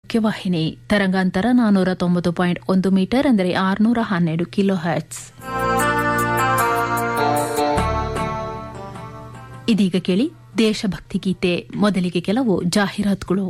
ಮುಖ್ಯವಾಹಿನಿ ತರಂಗಾಂತರ ನಾನೂರ ತೊಂಬತ್ತು ಪಾಯಿಂಟ್ ಒಂದು ಮೀಟರ್ ಅಂದರೆ ಆರುನೂರ ಹನ್ನೆರಡು ಕಿಲೋ ಹರ್ಟ್ಸ್ ಇದೀಗ ಕೇಳಿ ದೇಶಭಕ್ತಿ ಗೀತೆ ಮೊದಲಿಗೆ ಕೆಲವು ಜಾಹೀರಾತುಗಳು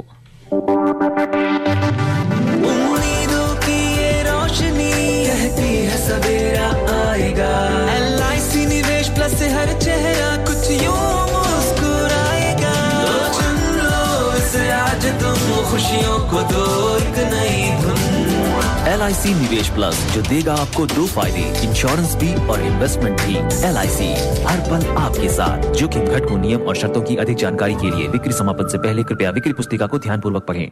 उम्मीदों की ये रोशनी कहती है सवेरा आएगा एल निवेश प्लस से हर चेहरा कुछ यूं मुस्कुराएगा लो चुन लो इसे आज तुम खुशियों को दो एक नई धुन एल निवेश प्लस जो देगा आपको दो फायदे इंश्योरेंस भी और इन्वेस्टमेंट भी एल हर पल आपके साथ जोखिम घटकों नियम और शर्तों की अधिक जानकारी के लिए बिक्री समापन से पहले कृपया बिक्री पुस्तिका को ध्यान पूर्वक पढ़ें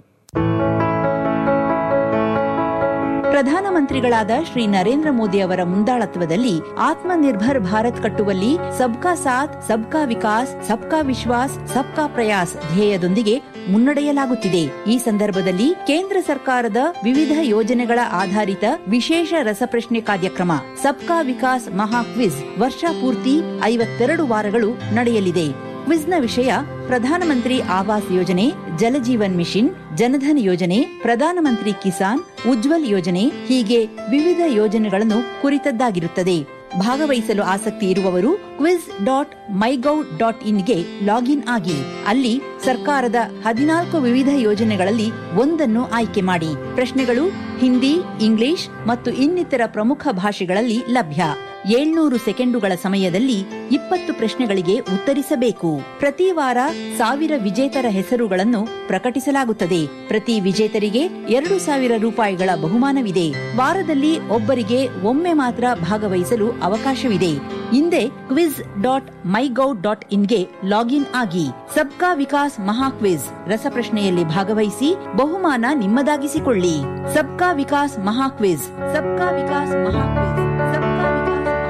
ಪ್ರಧಾನಮಂತ್ರಿಗಳಾದ ಶ್ರೀ ನರೇಂದ್ರ ಮೋದಿ ಅವರ ಮುಂದಾಳತ್ವದಲ್ಲಿ ಆತ್ಮನಿರ್ಭರ್ ಭಾರತ್ ಕಟ್ಟುವಲ್ಲಿ ಸಬ್ಕಾ ಸಾಥ್ ಸಬ್ಕಾ ವಿಕಾಸ್ ಸಬ್ಕಾ ವಿಶ್ವಾಸ್ ಸಬ್ಕಾ ಪ್ರಯಾಸ್ ಧ್ಯೇಯದೊಂದಿಗೆ ಮುನ್ನಡೆಯಲಾಗುತ್ತಿದೆ ಈ ಸಂದರ್ಭದಲ್ಲಿ ಕೇಂದ್ರ ಸರ್ಕಾರದ ವಿವಿಧ ಯೋಜನೆಗಳ ಆಧಾರಿತ ವಿಶೇಷ ರಸಪ್ರಶ್ನೆ ಕಾರ್ಯಕ್ರಮ ಸಬ್ಕಾ ವಿಕಾಸ್ ಮಹಾ ಕ್ವಿಜ್ ವರ್ಷ ಪೂರ್ತಿ ಐವತ್ತೆರಡು ವಾರಗಳು ನಡೆಯಲಿದೆ ಕ್ವಿಜ್ನ ವಿಷಯ ಪ್ರಧಾನಮಂತ್ರಿ ಆವಾಸ್ ಯೋಜನೆ ಜಲಜೀವನ್ ಮಿಷನ್ ಜನಧನ್ ಯೋಜನೆ ಪ್ರಧಾನಮಂತ್ರಿ ಕಿಸಾನ್ ಉಜ್ವಲ್ ಯೋಜನೆ ಹೀಗೆ ವಿವಿಧ ಯೋಜನೆಗಳನ್ನು ಕುರಿತದ್ದಾಗಿರುತ್ತದೆ ಭಾಗವಹಿಸಲು ಆಸಕ್ತಿ ಇರುವವರು ಕ್ವಿಜ್ ಡಾಟ್ ಮೈಗೌ ಡಾಟ್ ಇನ್ಗೆ ಲಾಗಿನ್ ಆಗಿ ಅಲ್ಲಿ ಸರ್ಕಾರದ ಹದಿನಾಲ್ಕು ವಿವಿಧ ಯೋಜನೆಗಳಲ್ಲಿ ಒಂದನ್ನು ಆಯ್ಕೆ ಮಾಡಿ ಪ್ರಶ್ನೆಗಳು ಹಿಂದಿ ಇಂಗ್ಲಿಷ್ ಮತ್ತು ಇನ್ನಿತರ ಪ್ರಮುಖ ಭಾಷೆಗಳಲ್ಲಿ ಲಭ್ಯ ಏಳ್ನೂರು ಸೆಕೆಂಡುಗಳ ಸಮಯದಲ್ಲಿ ಇಪ್ಪತ್ತು ಪ್ರಶ್ನೆಗಳಿಗೆ ಉತ್ತರಿಸಬೇಕು ಪ್ರತಿ ವಾರ ಸಾವಿರ ವಿಜೇತರ ಹೆಸರುಗಳನ್ನು ಪ್ರಕಟಿಸಲಾಗುತ್ತದೆ ಪ್ರತಿ ವಿಜೇತರಿಗೆ ಎರಡು ಸಾವಿರ ರೂಪಾಯಿಗಳ ಬಹುಮಾನವಿದೆ ವಾರದಲ್ಲಿ ಒಬ್ಬರಿಗೆ ಒಮ್ಮೆ ಮಾತ್ರ ಭಾಗವಹಿಸಲು ಅವಕಾಶವಿದೆ ಹಿಂದೆ ಕ್ವಿಜ್ ಡಾಟ್ ಮೈಗೌ ಡಾಟ್ ಇನ್ಗೆ ಲಾಗಿನ್ ಆಗಿ ಸಬ್ಕಾ ವಿಕಾಸ್ ಮಹಾ ಕ್ವಿಜ್ ರಸಪ್ರಶ್ನೆಯಲ್ಲಿ ಭಾಗವಹಿಸಿ ಬಹುಮಾನ ನಿಮ್ಮದಾಗಿಸಿಕೊಳ್ಳಿ ಸಬ್ಕಾ ವಿಕಾಸ್ ಮಹಾ ಕ್ವಿಜ್ ಸಬ್ಕಾ ವಿಕಾಸ್ ಮಹಾ ಕ್ವಿಜ್ ಸಬ್ಕಾ ವಿಕಾಸ್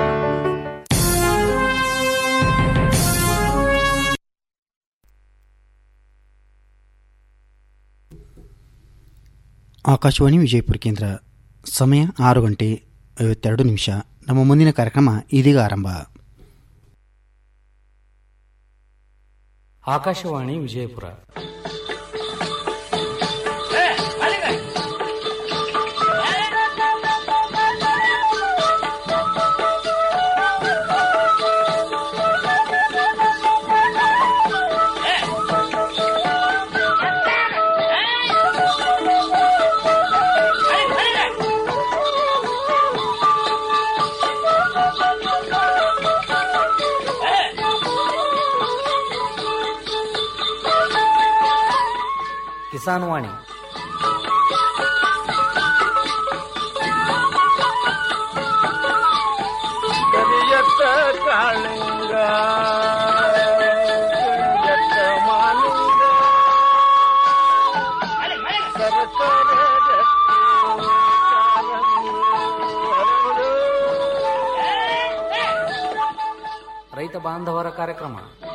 ಆಕಾಶವಾಣಿ ವಿಜಯಪುರ ಕೇಂದ್ರ ಸಮಯ ಆರು ಗಂಟೆ ಐವತ್ತೆರಡು ನಿಮಿಷ ನಮ್ಮ ಮುಂದಿನ ಕಾರ್ಯಕ್ರಮ ಇದೀಗ ಆರಂಭ ಆಕಾಶವಾಣಿ ವಿಜಯಪುರ ಕಿಸಾನ್ ವಾಣಿ ಕರಿಯತ್ತ ಕಾಳಿಂಗ ಕರಿಯತ್ತ ಮಾಲಿಂಗ ಸರಸರ ರತ್ನ ಕಾಲಂಗಿ ಹರಡು. ರೈತ ಬಾಂಧವರ ಕಾರ್ಯಕ್ರಮ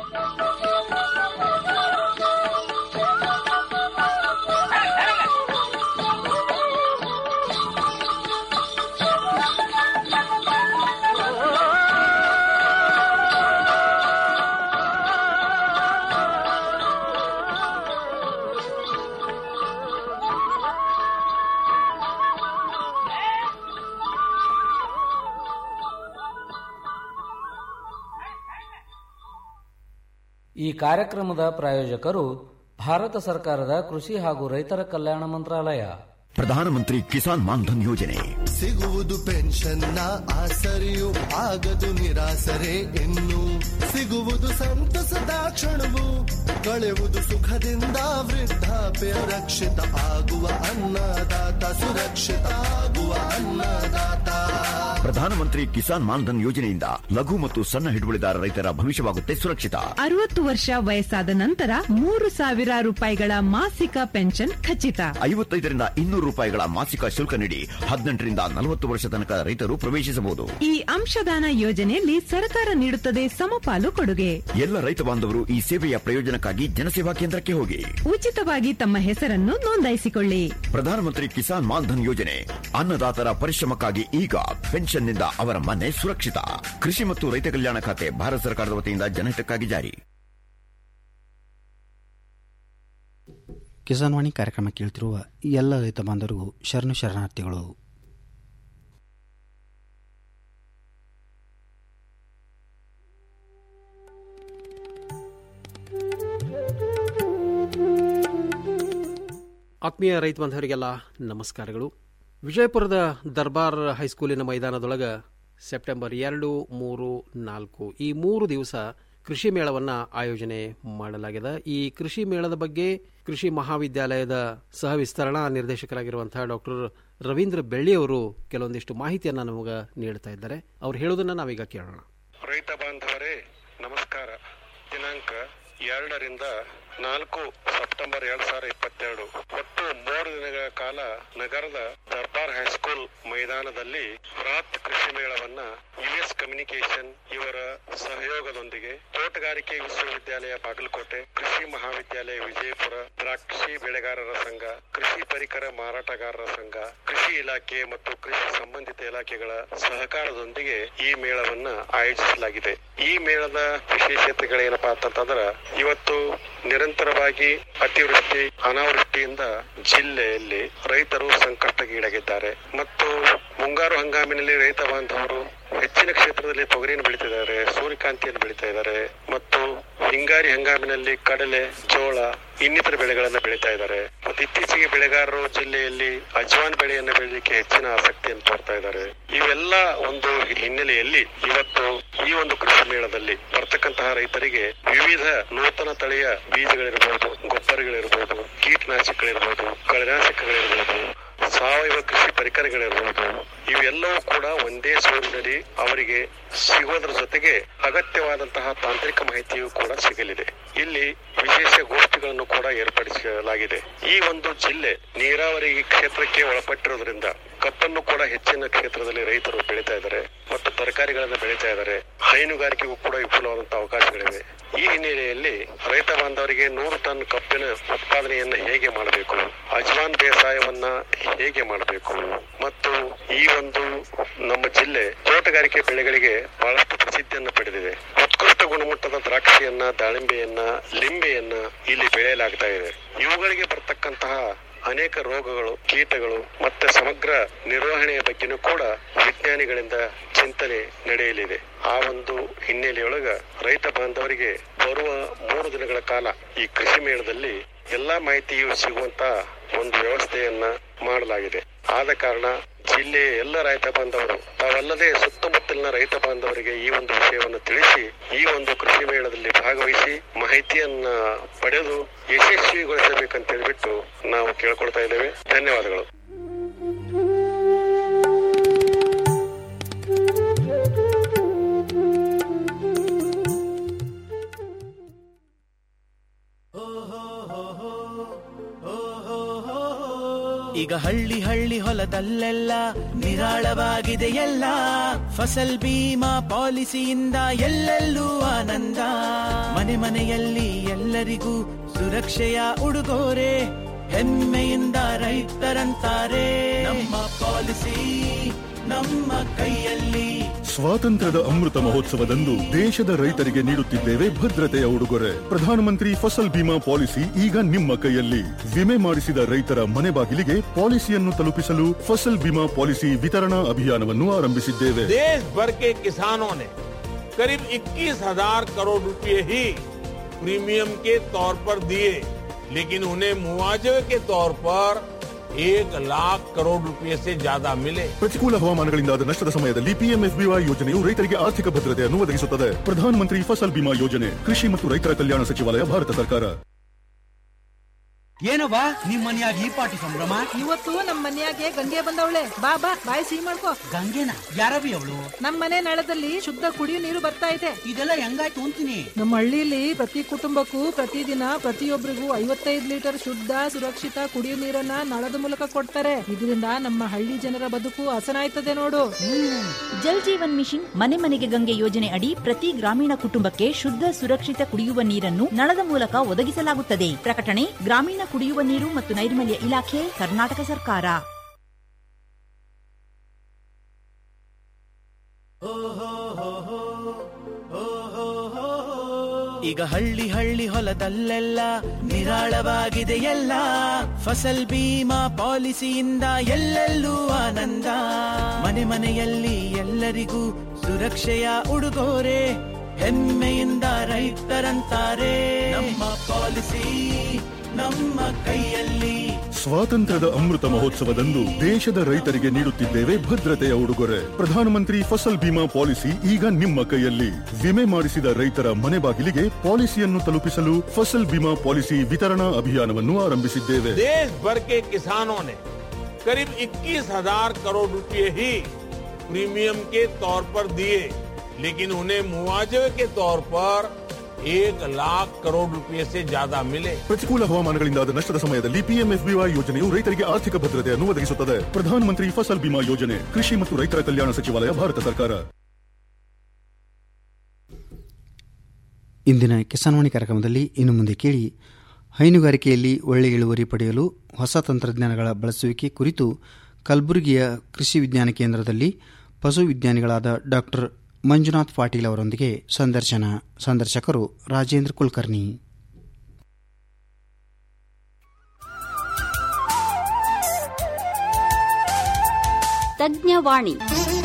ಈ ಕಾರ್ಯಕ್ರಮದ ಪ್ರಾಯೋಜಕರು ಭಾರತ ಸರ್ಕಾರದ ಕೃಷಿ ಹಾಗೂ ರೈತರ ಕಲ್ಯಾಣ ಮಂತ್ರಾಲಯ ಪ್ರಧಾನಮಂತ್ರಿ ಕಿಸಾನ್ ಮಾನ್ಧನ್ ಯೋಜನೆ ಸಿಗುವುದು ಪೆನ್ಷನ್ನ ಆಸರೆಯು ಆಗದು ನಿರಾಸರೆ ಇನ್ನು ಸಿಗುವುದು ಸಂತಸದ ಕ್ಷಣವು ಕಳೆಯುವುದು ಸುಖದಿಂದ ವೃದ್ಧಾಪ್ಯ ರಕ್ಷಿತ ಆಗುವ ಅನ್ನದಾತ ಸುರಕ್ಷಿತ ಆಗುವ ಅನ್ನದಾತ ಪ್ರಧಾನಮಂತ್ರಿ ಕಿಸಾನ್ ಮಾನ್ಧನ್ ಯೋಜನೆಯಿಂದ ಲಘು ಮತ್ತು ಸಣ್ಣ ಹಿಡುವಳಿದಾರ ರೈತರ ಭವಿಷ್ಯವಾಗುತ್ತೆ ಸುರಕ್ಷಿತ ಅರವತ್ತು ವರ್ಷ ವಯಸ್ಸಾದ ನಂತರ ಮೂರು ಸಾವಿರ ರೂಪಾಯಿಗಳ ಮಾಸಿಕ ಪೆನ್ಷನ್ ಖಚಿತ ಐವತ್ತೈದರಿಂದ ಇನ್ನೂರು ರೂಪಾಯಿಗಳ ಮಾಸಿಕ ಶುಲ್ಕ ನೀಡಿ ಹದಿನೆಂಟರಿಂದ ನಲವತ್ತು ವರ್ಷ ತನಕ ರೈತರು ಪ್ರವೇಶಿಸಬಹುದು ಈ ಅಂಶದಾನ ಯೋಜನೆಯಲ್ಲಿ ಸರ್ಕಾರ ನೀಡುತ್ತದೆ ಸಮಪಾಲು ಕೊಡುಗೆ ಎಲ್ಲ ರೈತ ಬಾಂಧವರು ಈ ಸೇವೆಯ ಪ್ರಯೋಜನಕ್ಕಾಗಿ ಜನಸೇವಾ ಕೇಂದ್ರಕ್ಕೆ ಹೋಗಿ ಉಚಿತವಾಗಿ ತಮ್ಮ ಹೆಸರನ್ನು ನೋಂದಾಯಿಸಿಕೊಳ್ಳಿ ಪ್ರಧಾನಮಂತ್ರಿ ಕಿಸಾನ್ ಮಾನ್ಧನ್ ಯೋಜನೆ ಅನ್ನದಾತರ ಪರಿಶ್ರಮಕ್ಕಾಗಿ ಈಗ ಪೆನ್ಷನ್ನಿಂದ ಅವರ ಮನೆ ಸುರಕ್ಷಿತ ಕೃಷಿ ಮತ್ತು ರೈತ ಕಲ್ಯಾಣ ಖಾತೆ ಭಾರತ ಸರ್ಕಾರದ ವತಿಯಿಂದ ಜನಹಿತಕ್ಕಾಗಿ ಜಾರಿ ಕಿಸಾನ್ ವಾಣಿ ಕಾರ್ಯಕ್ರಮ ಕೇಳ್ತಿರುವ ಎಲ್ಲ ರೈತ ಬಾಂಧವರಿಗೂ ಶರಣು ಶರಣಾರ್ಥಿಗಳು ಆತ್ಮೀಯ ರೈತ ಬಾಂಧವರಿಗೆಲ್ಲ ನಮಸ್ಕಾರಗಳು ವಿಜಯಪುರದ ದರ್ಬಾರ್ ಹೈಸ್ಕೂಲಿನ ಮೈದಾನದೊಳಗ ಸೆಪ್ಟೆಂಬರ್ ಎರಡು ಮೂರು ನಾಲ್ಕು ಈ ಮೂರು ದಿವಸ ಕೃಷಿ ಮೇಳವನ್ನು ಆಯೋಜನೆ ಮಾಡಲಾಗಿದೆ ಈ ಕೃಷಿ ಮೇಳದ ಬಗ್ಗೆ ಕೃಷಿ ಮಹಾವಿದ್ಯಾಲಯದ ಸಹ ವಿಸ್ತರಣಾ ನಿರ್ದೇಶಕರಾಗಿರುವಂತಹ ಡಾಕ್ಟರ್ ರವೀಂದ್ರ ಬೆಳ್ಳಿಯವರು ಕೆಲವೊಂದಿಷ್ಟು ಮಾಹಿತಿಯನ್ನು ನಮಗೆ ನೀಡ್ತಾ ಇದ್ದಾರೆ ಅವ್ರು ಹೇಳೋದನ್ನ ನಾವೀಗ ಕೇಳೋಣ ರೈತ ಬಾಂಧವರೇ ನಮಸ್ಕಾರ ದಿನಾಂಕ ಎರಡರಿಂದ ನಾಲ್ಕು ಸೆಪ್ಟೆಂಬರ್ ಎರಡ್ ಸಾವಿರದ ಇಪ್ಪತ್ತೆರಡು ಒಟ್ಟು ಮೂರು ದಿನಗಳ ಕಾಲ ನಗರದ ದರ್ಬಾರ್ ಹೈಸ್ಕೂಲ್ ಮೈದಾನದಲ್ಲಿ ಬೃಹತ್ ಕೃಷಿ ಮೇಳವನ್ನ ಯುಎಸ್ ಕಮ್ಯುನಿಕೇಶನ್ ಇವರ ಸಹಯೋಗದೊಂದಿಗೆ ತೋಟಗಾರಿಕೆ ವಿಶ್ವವಿದ್ಯಾಲಯ ಬಾಗಲಕೋಟೆ ಕೃಷಿ ಮಹಾವಿದ್ಯಾಲಯ ವಿಜಯಪುರ ದ್ರಾಕ್ಷಿ ಬೆಳೆಗಾರರ ಸಂಘ ಕೃಷಿ ಪರಿಕರ ಮಾರಾಟಗಾರರ ಸಂಘ ಕೃಷಿ ಇಲಾಖೆ ಮತ್ತು ಕೃಷಿ ಸಂಬಂಧಿತ ಇಲಾಖೆಗಳ ಸಹಕಾರದೊಂದಿಗೆ ಈ ಮೇಳವನ್ನ ಆಯೋಜಿಸಲಾಗಿದೆ ಈ ಮೇಳದ ವಿಶೇಷತೆಗಳೇನಪ್ಪಾ ಅಂತಂದ್ರ ಇವತ್ತು ನಿರಂತರವಾಗಿ ಅತಿವೃಷ್ಟಿ ಅನಾವೃಷ್ಟಿಯಿಂದ ಜಿಲ್ಲೆಯಲ್ಲಿ ರೈತರು ಸಂಕಷ್ಟಗೀಡಾಗಿದ್ದಾರೆ ಮತ್ತು ಮುಂಗಾರು ಹಂಗಾಮಿನಲ್ಲಿ ರೈತ ಬಾಂಧವರು ಹೆಚ್ಚಿನ ಕ್ಷೇತ್ರದಲ್ಲಿ ತೊಗರಿಯನ್ನು ಬೆಳೀತಿದ್ದಾರೆ ಸೂರ್ಯಕಾಂತಿಯನ್ನು ಬೆಳೀತಾ ಇದ್ದಾರೆ ಮತ್ತು ಹಿಂಗಾರಿ ಹಂಗಾಮಿನಲ್ಲಿ ಕಡಲೆ ಜೋಳ ಇನ್ನಿತರ ಬೆಳೆಗಳನ್ನ ಬೆಳೀತಾ ಇದ್ದಾರೆ ಮತ್ತು ಇತ್ತೀಚೆಗೆ ಬೆಳೆಗಾರರು ಜಿಲ್ಲೆಯಲ್ಲಿ ಅಜ್ವಾನ್ ಬೆಳೆಯನ್ನು ಬೆಳೀಲಿಕ್ಕೆ ಹೆಚ್ಚಿನ ಆಸಕ್ತಿಯನ್ನು ತೋರ್ತಾ ಇದ್ದಾರೆ ಇವೆಲ್ಲ ಒಂದು ಹಿನ್ನೆಲೆಯಲ್ಲಿ ಇವತ್ತು ಈ ಒಂದು ಕೃಷಿ ಮೇಳದಲ್ಲಿ ಬರ್ತಕ್ಕಂತಹ ರೈತರಿಗೆ ವಿವಿಧ ನೂತನ ತಳಿಯ ಬೀಜಗಳಿರಬಹುದು ಗೊಬ್ಬರಗಳಿರಬಹುದು ಕೀಟನಾಶಕಗಳಿರಬಹುದು ಕಳೆನಾಶಕಗಳಿರಬಹುದು ಸಾವಯವ ಕೃಷಿ ಪರಿಕರಗಳಿರಬಹುದು ಇವೆಲ್ಲವೂ ಕೂಡ ಒಂದೇ ಸೂರಿನಲ್ಲಿ ಅವರಿಗೆ ಸಿಗೋದ್ರ ಜೊತೆಗೆ ಅಗತ್ಯವಾದಂತಹ ತಾಂತ್ರಿಕ ಮಾಹಿತಿಯೂ ಕೂಡ ಸಿಗಲಿದೆ ಇಲ್ಲಿ ವಿಶೇಷ ಗೋಷ್ಠಿಗಳನ್ನು ಕೂಡ ಏರ್ಪಡಿಸಲಾಗಿದೆ ಈ ಒಂದು ಜಿಲ್ಲೆ ನೀರಾವರಿ ಕ್ಷೇತ್ರಕ್ಕೆ ಒಳಪಟ್ಟಿರೋದ್ರಿಂದ ಕಬ್ಬನ್ನು ಕೂಡ ಹೆಚ್ಚಿನ ಕ್ಷೇತ್ರದಲ್ಲಿ ರೈತರು ಬೆಳೀತಾ ಇದ್ದಾರೆ ಮತ್ತು ತರಕಾರಿಗಳನ್ನ ಬೆಳೀತಾ ಇದ್ದಾರೆ ಹೈನುಗಾರಿಕೆಗೂ ಕೂಡ ವಿಪುಲವಾದಂತಹ ಅವಕಾಶಗಳಿವೆ ಈ ಹಿನ್ನೆಲೆಯಲ್ಲಿ ರೈತ ಬಾಂಧವರಿಗೆ ನೂರು ಟನ್ ಕಬ್ಬಿನ ಉತ್ಪಾದನೆಯನ್ನ ಹೇಗೆ ಮಾಡಬೇಕು ಅಜ್ವಾನ್ ಬೇಸಾಯವನ್ನ ಹೇಗೆ ಮಾಡಬೇಕು ಮತ್ತು ಈ ಒಂದು ನಮ್ಮ ಜಿಲ್ಲೆ ತೋಟಗಾರಿಕೆ ಬೆಳೆಗಳಿಗೆ ಬಹಳಷ್ಟು ಪ್ರಸಿದ್ಧಿಯನ್ನು ಪಡೆದಿದೆ ಉತ್ಕೃಷ್ಟ ಗುಣಮಟ್ಟದ ದ್ರಾಕ್ಷಿಯನ್ನ ದಾಳಿಂಬೆಯನ್ನ ಲಿಂಬೆಯನ್ನ ಇಲ್ಲಿ ಬೆಳೆಯಲಾಗ್ತಾ ಇದೆ ಇವುಗಳಿಗೆ ಬರ್ತಕ್ಕಂತಹ ಅನೇಕ ರೋಗಗಳು ಕೀಟಗಳು ಮತ್ತೆ ಸಮಗ್ರ ನಿರ್ವಹಣೆಯ ಬಗ್ಗೆನೂ ಕೂಡ ವಿಜ್ಞಾನಿಗಳಿಂದ ಚಿಂತನೆ ನಡೆಯಲಿದೆ ಆ ಒಂದು ಹಿನ್ನೆಲೆಯೊಳಗ ರೈತ ಬಾಂಧವರಿಗೆ ಬರುವ ಮೂರು ದಿನಗಳ ಕಾಲ ಈ ಕೃಷಿ ಮೇಳದಲ್ಲಿ ಎಲ್ಲಾ ಮಾಹಿತಿಯು ಸಿಗುವಂತ ಒಂದು ವ್ಯವಸ್ಥೆಯನ್ನ ಮಾಡಲಾಗಿದೆ ಆದ ಕಾರಣ ಜಿಲ್ಲೆಯ ಎಲ್ಲ ರೈತ ಬಾಂಧವರು ತಾವಲ್ಲದೆ ಸುತ್ತಮುತ್ತಲಿನ ರೈತ ಬಾಂಧವರಿಗೆ ಈ ಒಂದು ವಿಷಯವನ್ನು ತಿಳಿಸಿ ಈ ಒಂದು ಕೃಷಿ ಮೇಳದಲ್ಲಿ ಭಾಗವಹಿಸಿ ಮಾಹಿತಿಯನ್ನ ಪಡೆದು ಯಶಸ್ವಿಗೊಳಿಸಬೇಕಂತ ಹೇಳ್ಬಿಟ್ಟು ನಾವು ಕೇಳ್ಕೊಳ್ತಾ ಇದ್ದೇವೆ ಧನ್ಯವಾದಗಳು ಈಗ ಹಳ್ಳಿ ಹಳ್ಳಿ ಹೊಲದಲ್ಲೆಲ್ಲ ನಿರಾಳವಾಗಿದೆ ಎಲ್ಲ ಫಸಲ್ ಬೀಮಾ ಪಾಲಿಸಿಯಿಂದ ಎಲ್ಲೆಲ್ಲೂ ಆನಂದ ಮನೆ ಮನೆಯಲ್ಲಿ ಎಲ್ಲರಿಗೂ ಸುರಕ್ಷೆಯ ಉಡುಗೊರೆ ಹೆಮ್ಮೆಯಿಂದ ರೈತರಂತಾರೆ ನಮ್ಮ ಪಾಲಿಸಿ ನಮ್ಮ ಕೈಯಲ್ಲಿ ಸ್ವಾತಂತ್ರ್ಯದ ಅಮೃತ ಮಹೋತ್ಸವದಂದು ದೇಶದ ರೈತರಿಗೆ ನೀಡುತ್ತಿದ್ದೇವೆ ಭದ್ರತೆಯ ಉಡುಗೊರೆ ಪ್ರಧಾನಮಂತ್ರಿ ಫಸಲ್ ಬಿಮಾ ಪಾಲಿಸಿ ಈಗ ನಿಮ್ಮ ಕೈಯಲ್ಲಿ ವಿಮೆ ಮಾಡಿಸಿದ ರೈತರ ಮನೆ ಬಾಗಿಲಿಗೆ ಪಾಲಿಸಿಯನ್ನು ತಲುಪಿಸಲು ಫಸಲ್ ಬಿಮಾ ಪಾಲಿಸಿ ವಿತರಣಾ ಅಭಿಯಾನವನ್ನು ಆರಂಭಿಸಿದ್ದೇವೆ देश भर के किसानों ने करीब 21,000 करोड़ रुपए ही प्रीमियम के तौर पर दिए लेकिन उन्हें मुआवजे के तौर पर एक लाख करोड़ रुपए से ज्यादा मिले ಪ್ರತಿಕೂಲ ಹವಾಮಾನಗಳಿಂದಾದ ನಷ್ಟದ ಸಮಯದಲ್ಲಿ ಪಿಎಂಎಫ್ಬಿವೈ ಯೋಜನೆಯು ರೈತರಿಗೆ ಆರ್ಥಿಕ ಭದ್ರತೆಯನ್ನು ಒದಗಿಸುತ್ತದೆ ಪ್ರಧಾನಮಂತ್ರಿ ಫಸಲ್ ಬಿಮಾ ಯೋಜನೆ ಕೃಷಿ ಮತ್ತು ರೈತರ ಕಲ್ಯಾಣ ಸಚಿವಾಲಯ ಭಾರತ ಸರ್ಕಾರ ಏನವ್ವ ನಿಮ್ ಮನ್ಯಾಗ ಈ ಪಾಟಿ ಸಂಭ್ರಮ ಇವತ್ತು ನಮ್ ಮನ್ಯಾಗೆ ಗಂಗೆ ಬಂದವಳೆ ಬಾ ಬಾ ಬಾಯಿ ಸಿಹಿ ಮಾಡ್ಕೋ ಗಂಗೆನ ಯಾರವಿ ಅವಳು ನಮ್ ಮನೆ ನಳದಲ್ಲಿ ಶುದ್ಧ ಕುಡಿಯೋ ನೀರು ಬರ್ತಾ ಇದೆ ಇದೆಲ್ಲ ಹೆಂಗಾಯ್ತು ಅಂತೀನಿ ನಮ್ಮ ಹಳ್ಳಿಲಿ ಪ್ರತಿ ಕುಟುಂಬಕ್ಕೂ ಪ್ರತಿದಿನ ಪ್ರತಿಯೊಬ್ಬರಿಗೂ ಐವತ್ತೈದು ಲೀಟರ್ ಶುದ್ಧ ಸುರಕ್ಷಿತ ಕುಡಿಯೋ ನೀರನ್ನ ನಳದ ಮೂಲಕ ಕೊಡ್ತಾರೆ ಇದರಿಂದ ನಮ್ಮ ಹಳ್ಳಿ ಜನರ ಬದುಕು ಹಸನಾಯ್ತದೆ ನೋಡು ಜಲ್ ಜೀವನ್ ಮಿಷನ್ ಮನೆ ಮನೆಗೆ ಗಂಗೆ ಯೋಜನೆ ಅಡಿ ಪ್ರತಿ ಗ್ರಾಮೀಣ ಕುಟುಂಬಕ್ಕೆ ಶುದ್ಧ ಸುರಕ್ಷಿತ ಕುಡಿಯುವ ನೀರನ್ನು ನಳದ ಮೂಲಕ ಒದಗಿಸಲಾಗುತ್ತದೆ ಪ್ರಕಟಣೆ ಗ್ರಾಮೀಣ ಕುಡಿಯುವ ನೀರು ಮತ್ತು ನೈರ್ಮಲ್ಯ ಇಲಾಖೆ ಕರ್ನಾಟಕ ಸರ್ಕಾರ ಈಗ ಹಳ್ಳಿ ಹಳ್ಳಿ ಹೊಲದಲ್ಲೆಲ್ಲ ನಿರಾಳವಾಗಿದೆ ಎಲ್ಲ ಫಸಲ್ ಬೀಮಾ ಪಾಲಿಸಿಯಿಂದ ಎಲ್ಲೆಲ್ಲೂ ಆನಂದ ಮನೆ ಮನೆಯಲ್ಲಿ ಎಲ್ಲರಿಗೂ ಸುರಕ್ಷೆಯ ಉಡುಗೊರೆ ಹೆಮ್ಮೆಯಿಂದ ರೈತರಂತಾರೆ ನಮ್ಮ ಪಾಲಿಸಿ ನಮ್ಮ ಕೈಯಲ್ಲಿ ಸ್ವಾತಂತ್ರ್ಯದ ಅಮೃತ ಮಹೋತ್ಸವದಂದು ದೇಶದ ರೈತರಿಗೆ ನೀಡುತ್ತಿದ್ದೇವೆ ಭದ್ರತೆಯ ಉಡುಗೊರೆ ಪ್ರಧಾನಮಂತ್ರಿ ಫಸಲ್ ಬಿಮಾ ಪಾಲಿಸಿ ಈಗ ನಿಮ್ಮ ಕೈಯಲ್ಲಿ ವಿಮೆ ಮಾಡಿಸಿದ ರೈತರ ಮನೆ ಬಾಗಿಲಿಗೆ ಪಾಲಿಸಿಯನ್ನು ತಲುಪಿಸಲು ಫಸಲ್ ಬಿಮಾ ಪಾಲಿಸಿ ವಿತರಣಾ ಅಭಿಯಾನವನ್ನು ಆರಂಭಿಸಿದ್ದೇವೆ देश भर के किसानों ने करीब 21,000 करोड़ रुपए ही प्रीमियम के तौर पर दिए लेकिन उन्हें मुआवजे के तौर पर एक लाख करोड़ रुपए से ज्यादा मिले ಪ್ರತಿಕೂಲ ಹವಾಮಾನಗಳಿಂದಾದ ನಷ್ಟದ ಸಮಯದಲ್ಲಿ ಪಿಎಂಎಫ್ಬಿವೈ ಯೋಜನೆಯು ರೈತರಿಗೆ ಆರ್ಥಿಕ ಭದ್ರತೆಯನ್ನು ಒದಗಿಸುತ್ತದೆ ಪ್ರಧಾನಮಂತ್ರಿ ಫಸಲ್ ಬಿಮಾ ಯೋಜನೆ ಕೃಷಿ ಮತ್ತು ರೈತರ ಕಲ್ಯಾಣ ಸಚಿವಾಲಯ ಭಾರತ ಸರ್ಕಾರ ಇಂದಿನ ಕಿಸಾನ್ವಾಣಿ ಕಾರ್ಯಕ್ರಮದಲ್ಲಿ ಇನ್ನು ಮುಂದೆ ಕೇಳಿ ಹೈನುಗಾರಿಕೆಯಲ್ಲಿ ಒಳ್ಳೆ ಇಳುವರಿ ಪಡೆಯಲು ಹೊಸ ತಂತ್ರಜ್ಞಾನಗಳ ಬಳಸುವಿಕೆ ಕುರಿತು ಕಲಬುರಗಿಯ ಕೃಷಿ ವಿಜ್ಞಾನ ಕೇಂದ್ರದಲ್ಲಿ ಪಶು ವಿಜ್ಞಾನಿಗಳಾದ ಡಾಕ್ಟರ್ ಮಂಜುನಾಥ್ ಪಾಟೀಲ್ ಅವರೊಂದಿಗೆ ಸಂದರ್ಶನ ಸಂದರ್ಶಕರು ರಾಜೇಂದ್ರ ಕುಲಕರ್ಣಿ ತಜ್ಞವಾಣಿ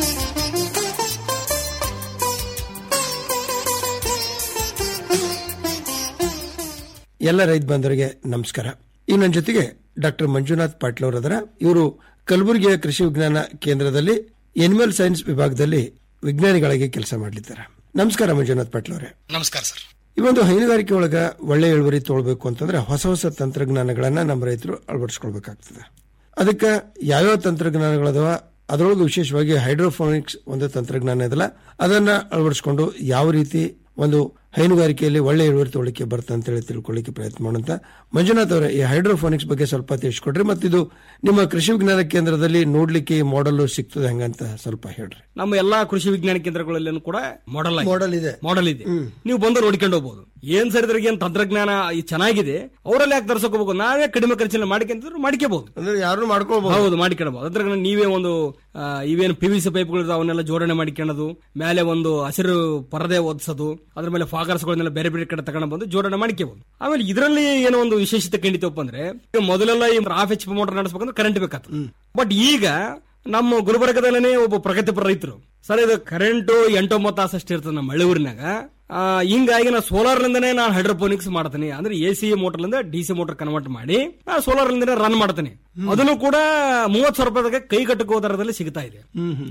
ಎಲ್ಲ ರೈತ ಬಾಂಧವರಿಗೆ ನಮಸ್ಕಾರ ಈ ನನ್ನ ಜೊತೆಗೆ ಡಾಕ್ಟರ್ ಮಂಜುನಾಥ್ ಪಾಟೀಲ್ ಅವರದರ ಇವರು ಕಲಬುರಗಿಯ ಕೃಷಿ ವಿಜ್ಞಾನ ಕೇಂದ್ರದಲ್ಲಿ ಎನಿಮಲ್ ಸೈನ್ಸ್ ವಿಭಾಗದಲ್ಲಿ ವಿಜ್ಞಾನಿಗಳಾಗಿ ಕೆಲಸ ಮಾಡಲಿದ್ದಾರೆ ನಮಸ್ಕಾರ ಮಂಜುನಾಥ್ ಪಾಟೀಲ್ ಅವರೇ ನಮಸ್ಕಾರ ಸರ್ ಈ ಒಂದು ಹೈನುಗಾರಿಕೆ ಒಳಗ ಒಳ್ಳೆ ಇಳುವರಿ ತೊಗೊಳ್ಬೇಕು ಅಂತಂದ್ರೆ ಹೊಸ ಹೊಸ ತಂತ್ರಜ್ಞಾನಗಳನ್ನ ನಮ್ಮ ರೈತರು ಅಳವಡಿಸ್ಕೊಳ್ಬೇಕಾಗ್ತದೆ ಅದಕ್ಕೆ ಯಾವ್ಯಾವ ತಂತ್ರಜ್ಞಾನಗಳದವ ಅದರೊಳಗೆ ವಿಶೇಷವಾಗಿ ಹೈಡ್ರೋಫೋನಿಕ್ಸ್ ಒಂದು ತಂತ್ರಜ್ಞಾನ ಇದಲ್ಲ ಅದನ್ನ ಅಳವಡಿಸಿಕೊಂಡು ಯಾವ ರೀತಿ ಒಂದು ಹೈನುಗಾರಿಕೆಯಲ್ಲಿ ಒಳ್ಳೆ ಇಳುವರಿ ತೊಗೊಳಿಕ್ಕೆ ಬರುತ್ತೆ ಅಂತ ಹೇಳಿ ತಿಳ್ಕೊಳ್ಳಿಕ್ಕೆ ಪ್ರಯತ್ನ ಮಾಡೋಂತ ಮಂಜುನಾಥ್ ಅವರೇ ಈ ಹೈಡ್ರೋಫೋನಿಕ್ಸ್ ಬಗ್ಗೆ ಸ್ವಲ್ಪ ತಿಳಿಸ್ಕೊಡ್ರಿ ಮತ್ತಿದು ನಿಮ್ಮ ಕೃಷಿ ವಿಜ್ಞಾನ ಕೇಂದ್ರದಲ್ಲಿ ನೋಡ್ಲಿಕ್ಕೆ ಈ ಮಾಡಲ್ ಸಿಗ್ತದೆ ಹಂಗಂತ ಸ್ವಲ್ಪ ಹೇಳ್ರಿ ನಮ್ಮ ಎಲ್ಲಾ ಕೃಷಿ ವಿಜ್ಞಾನ ಕೇಂದ್ರಗಳಲ್ಲೂ ಕೂಡ ಮಾಡೆಲ್ Model ಇದೆ. ಮಾಡೆಲ್ ಇದೆ ನೀವು ಬಂದು ನೋಡ್ಕೊಂಡು ಹೋಗ್ಬೋದು ಏನ್ ಸರಿದ್ರಿಗೆ ಏನ್ ತಂತ್ರಜ್ಞಾನ ಈ ಚೆನ್ನಾಗಿದೆ ಅವರಲ್ಲಿ ಯಾಕೆ ತರ್ಸಕ್ ಹೋಗ್ಬೇಕು ನಾವೇ ಕಡಿಮೆ ಖರ್ಚಿನಲ್ಲಿ ಮಾಡ್ಕೊಂತಿದ್ರು ಮಾಡ್ಕೋಬಹುದು ಅಂದ್ರೆ ಯಾರು ಮಾಡ್ಕೋಬಹುದು ಹೌದು ಮಾಡಿಕೊಳ್ಳಬಹುದು ಅದ್ರ ನೀವೇ ಒಂದು ಆ, ಇವೇನು ಪಿ ವಿ ಸಿ ಪೈಪ್ಗಳು ಅವನ್ನೆಲ್ಲ ಜೋಡಣೆ ಮಾಡಿಕೊಳ್ಳೋದು ಮೇಲೆ ಒಂದು ಹಸಿರು ಪರದೆ ಒದಿಸೋದು ಅದ್ರ ಮೇಲೆ ಫಾಗರ್ಸ್ಗಳನ್ನೆಲ್ಲ ಬೇರೆ ಬೇರೆ ಕಡೆ ತಗೊಂಡು ಬಂದು ಜೋಡಣೆ ಮಾಡ್ಕೋಬಹುದು ಆಮೇಲೆ ಇದರಲ್ಲಿ ಏನೋ ಒಂದು ವಿಶೇಷತೆ ಕಂಡಿತಪ್ಪ ಅಂದ್ರೆ ಈಗ ಮೊದಲೆಲ್ಲ ಈ ಹಾಫ್ ಎಚ್ ಪಿ ಮೋಟರ್ ನಡೆಸಬೇಕಂದ್ರೆ ಕರೆಂಟ್ ಬೇಕಾಗ್ತದೆ ಬಟ್ ಈಗ ನಮ್ಮ ಗುಲ್ಬರ್ಗದಲ್ಲೇ ಒಬ್ಬ ಪ್ರಗತಿಪರ ರೈತರು ಸರ್ ಇದು ಕರೆಂಟ್ ಎಂಟೊಂಬತ್ತು ತಾಸು ಅಷ್ಟು ಇರ್ತದೆ ನಮ್ಮ ಹಳ್ಳಿ ಊರಿನಾಗ ಆ, ಹಿಂಗಾಗಿ ನಾ ಸೋಲಾರ್ ಲಿಂದನೇ ನಾನು ಹೈಡ್ರೋಪೋನಿಕ್ಸ್ ಮಾಡ್ತೀನಿ ಅಂದ್ರೆ ಎ ಸಿ ಮೋಟರ್ ಲಿಂದ ಡಿ ಸಿ ಮೋಟರ್ ಕನ್ವರ್ಟ್ ಮಾಡಿ ನಾನು ಸೋಲಾರ್ ಲಿಂದನೇ ರನ್ ಮಾಡ್ತೀನಿ ಅದನ್ನು ಕೂಡ ಮೂವತ್ ಸಾವಿರ ರೂಪಾಯಿದಾಗ ಕೈ ಕಟ್ಟುಕೋ ದರದಲ್ಲಿ ಸಿಗ್ತಾ ಇದೆ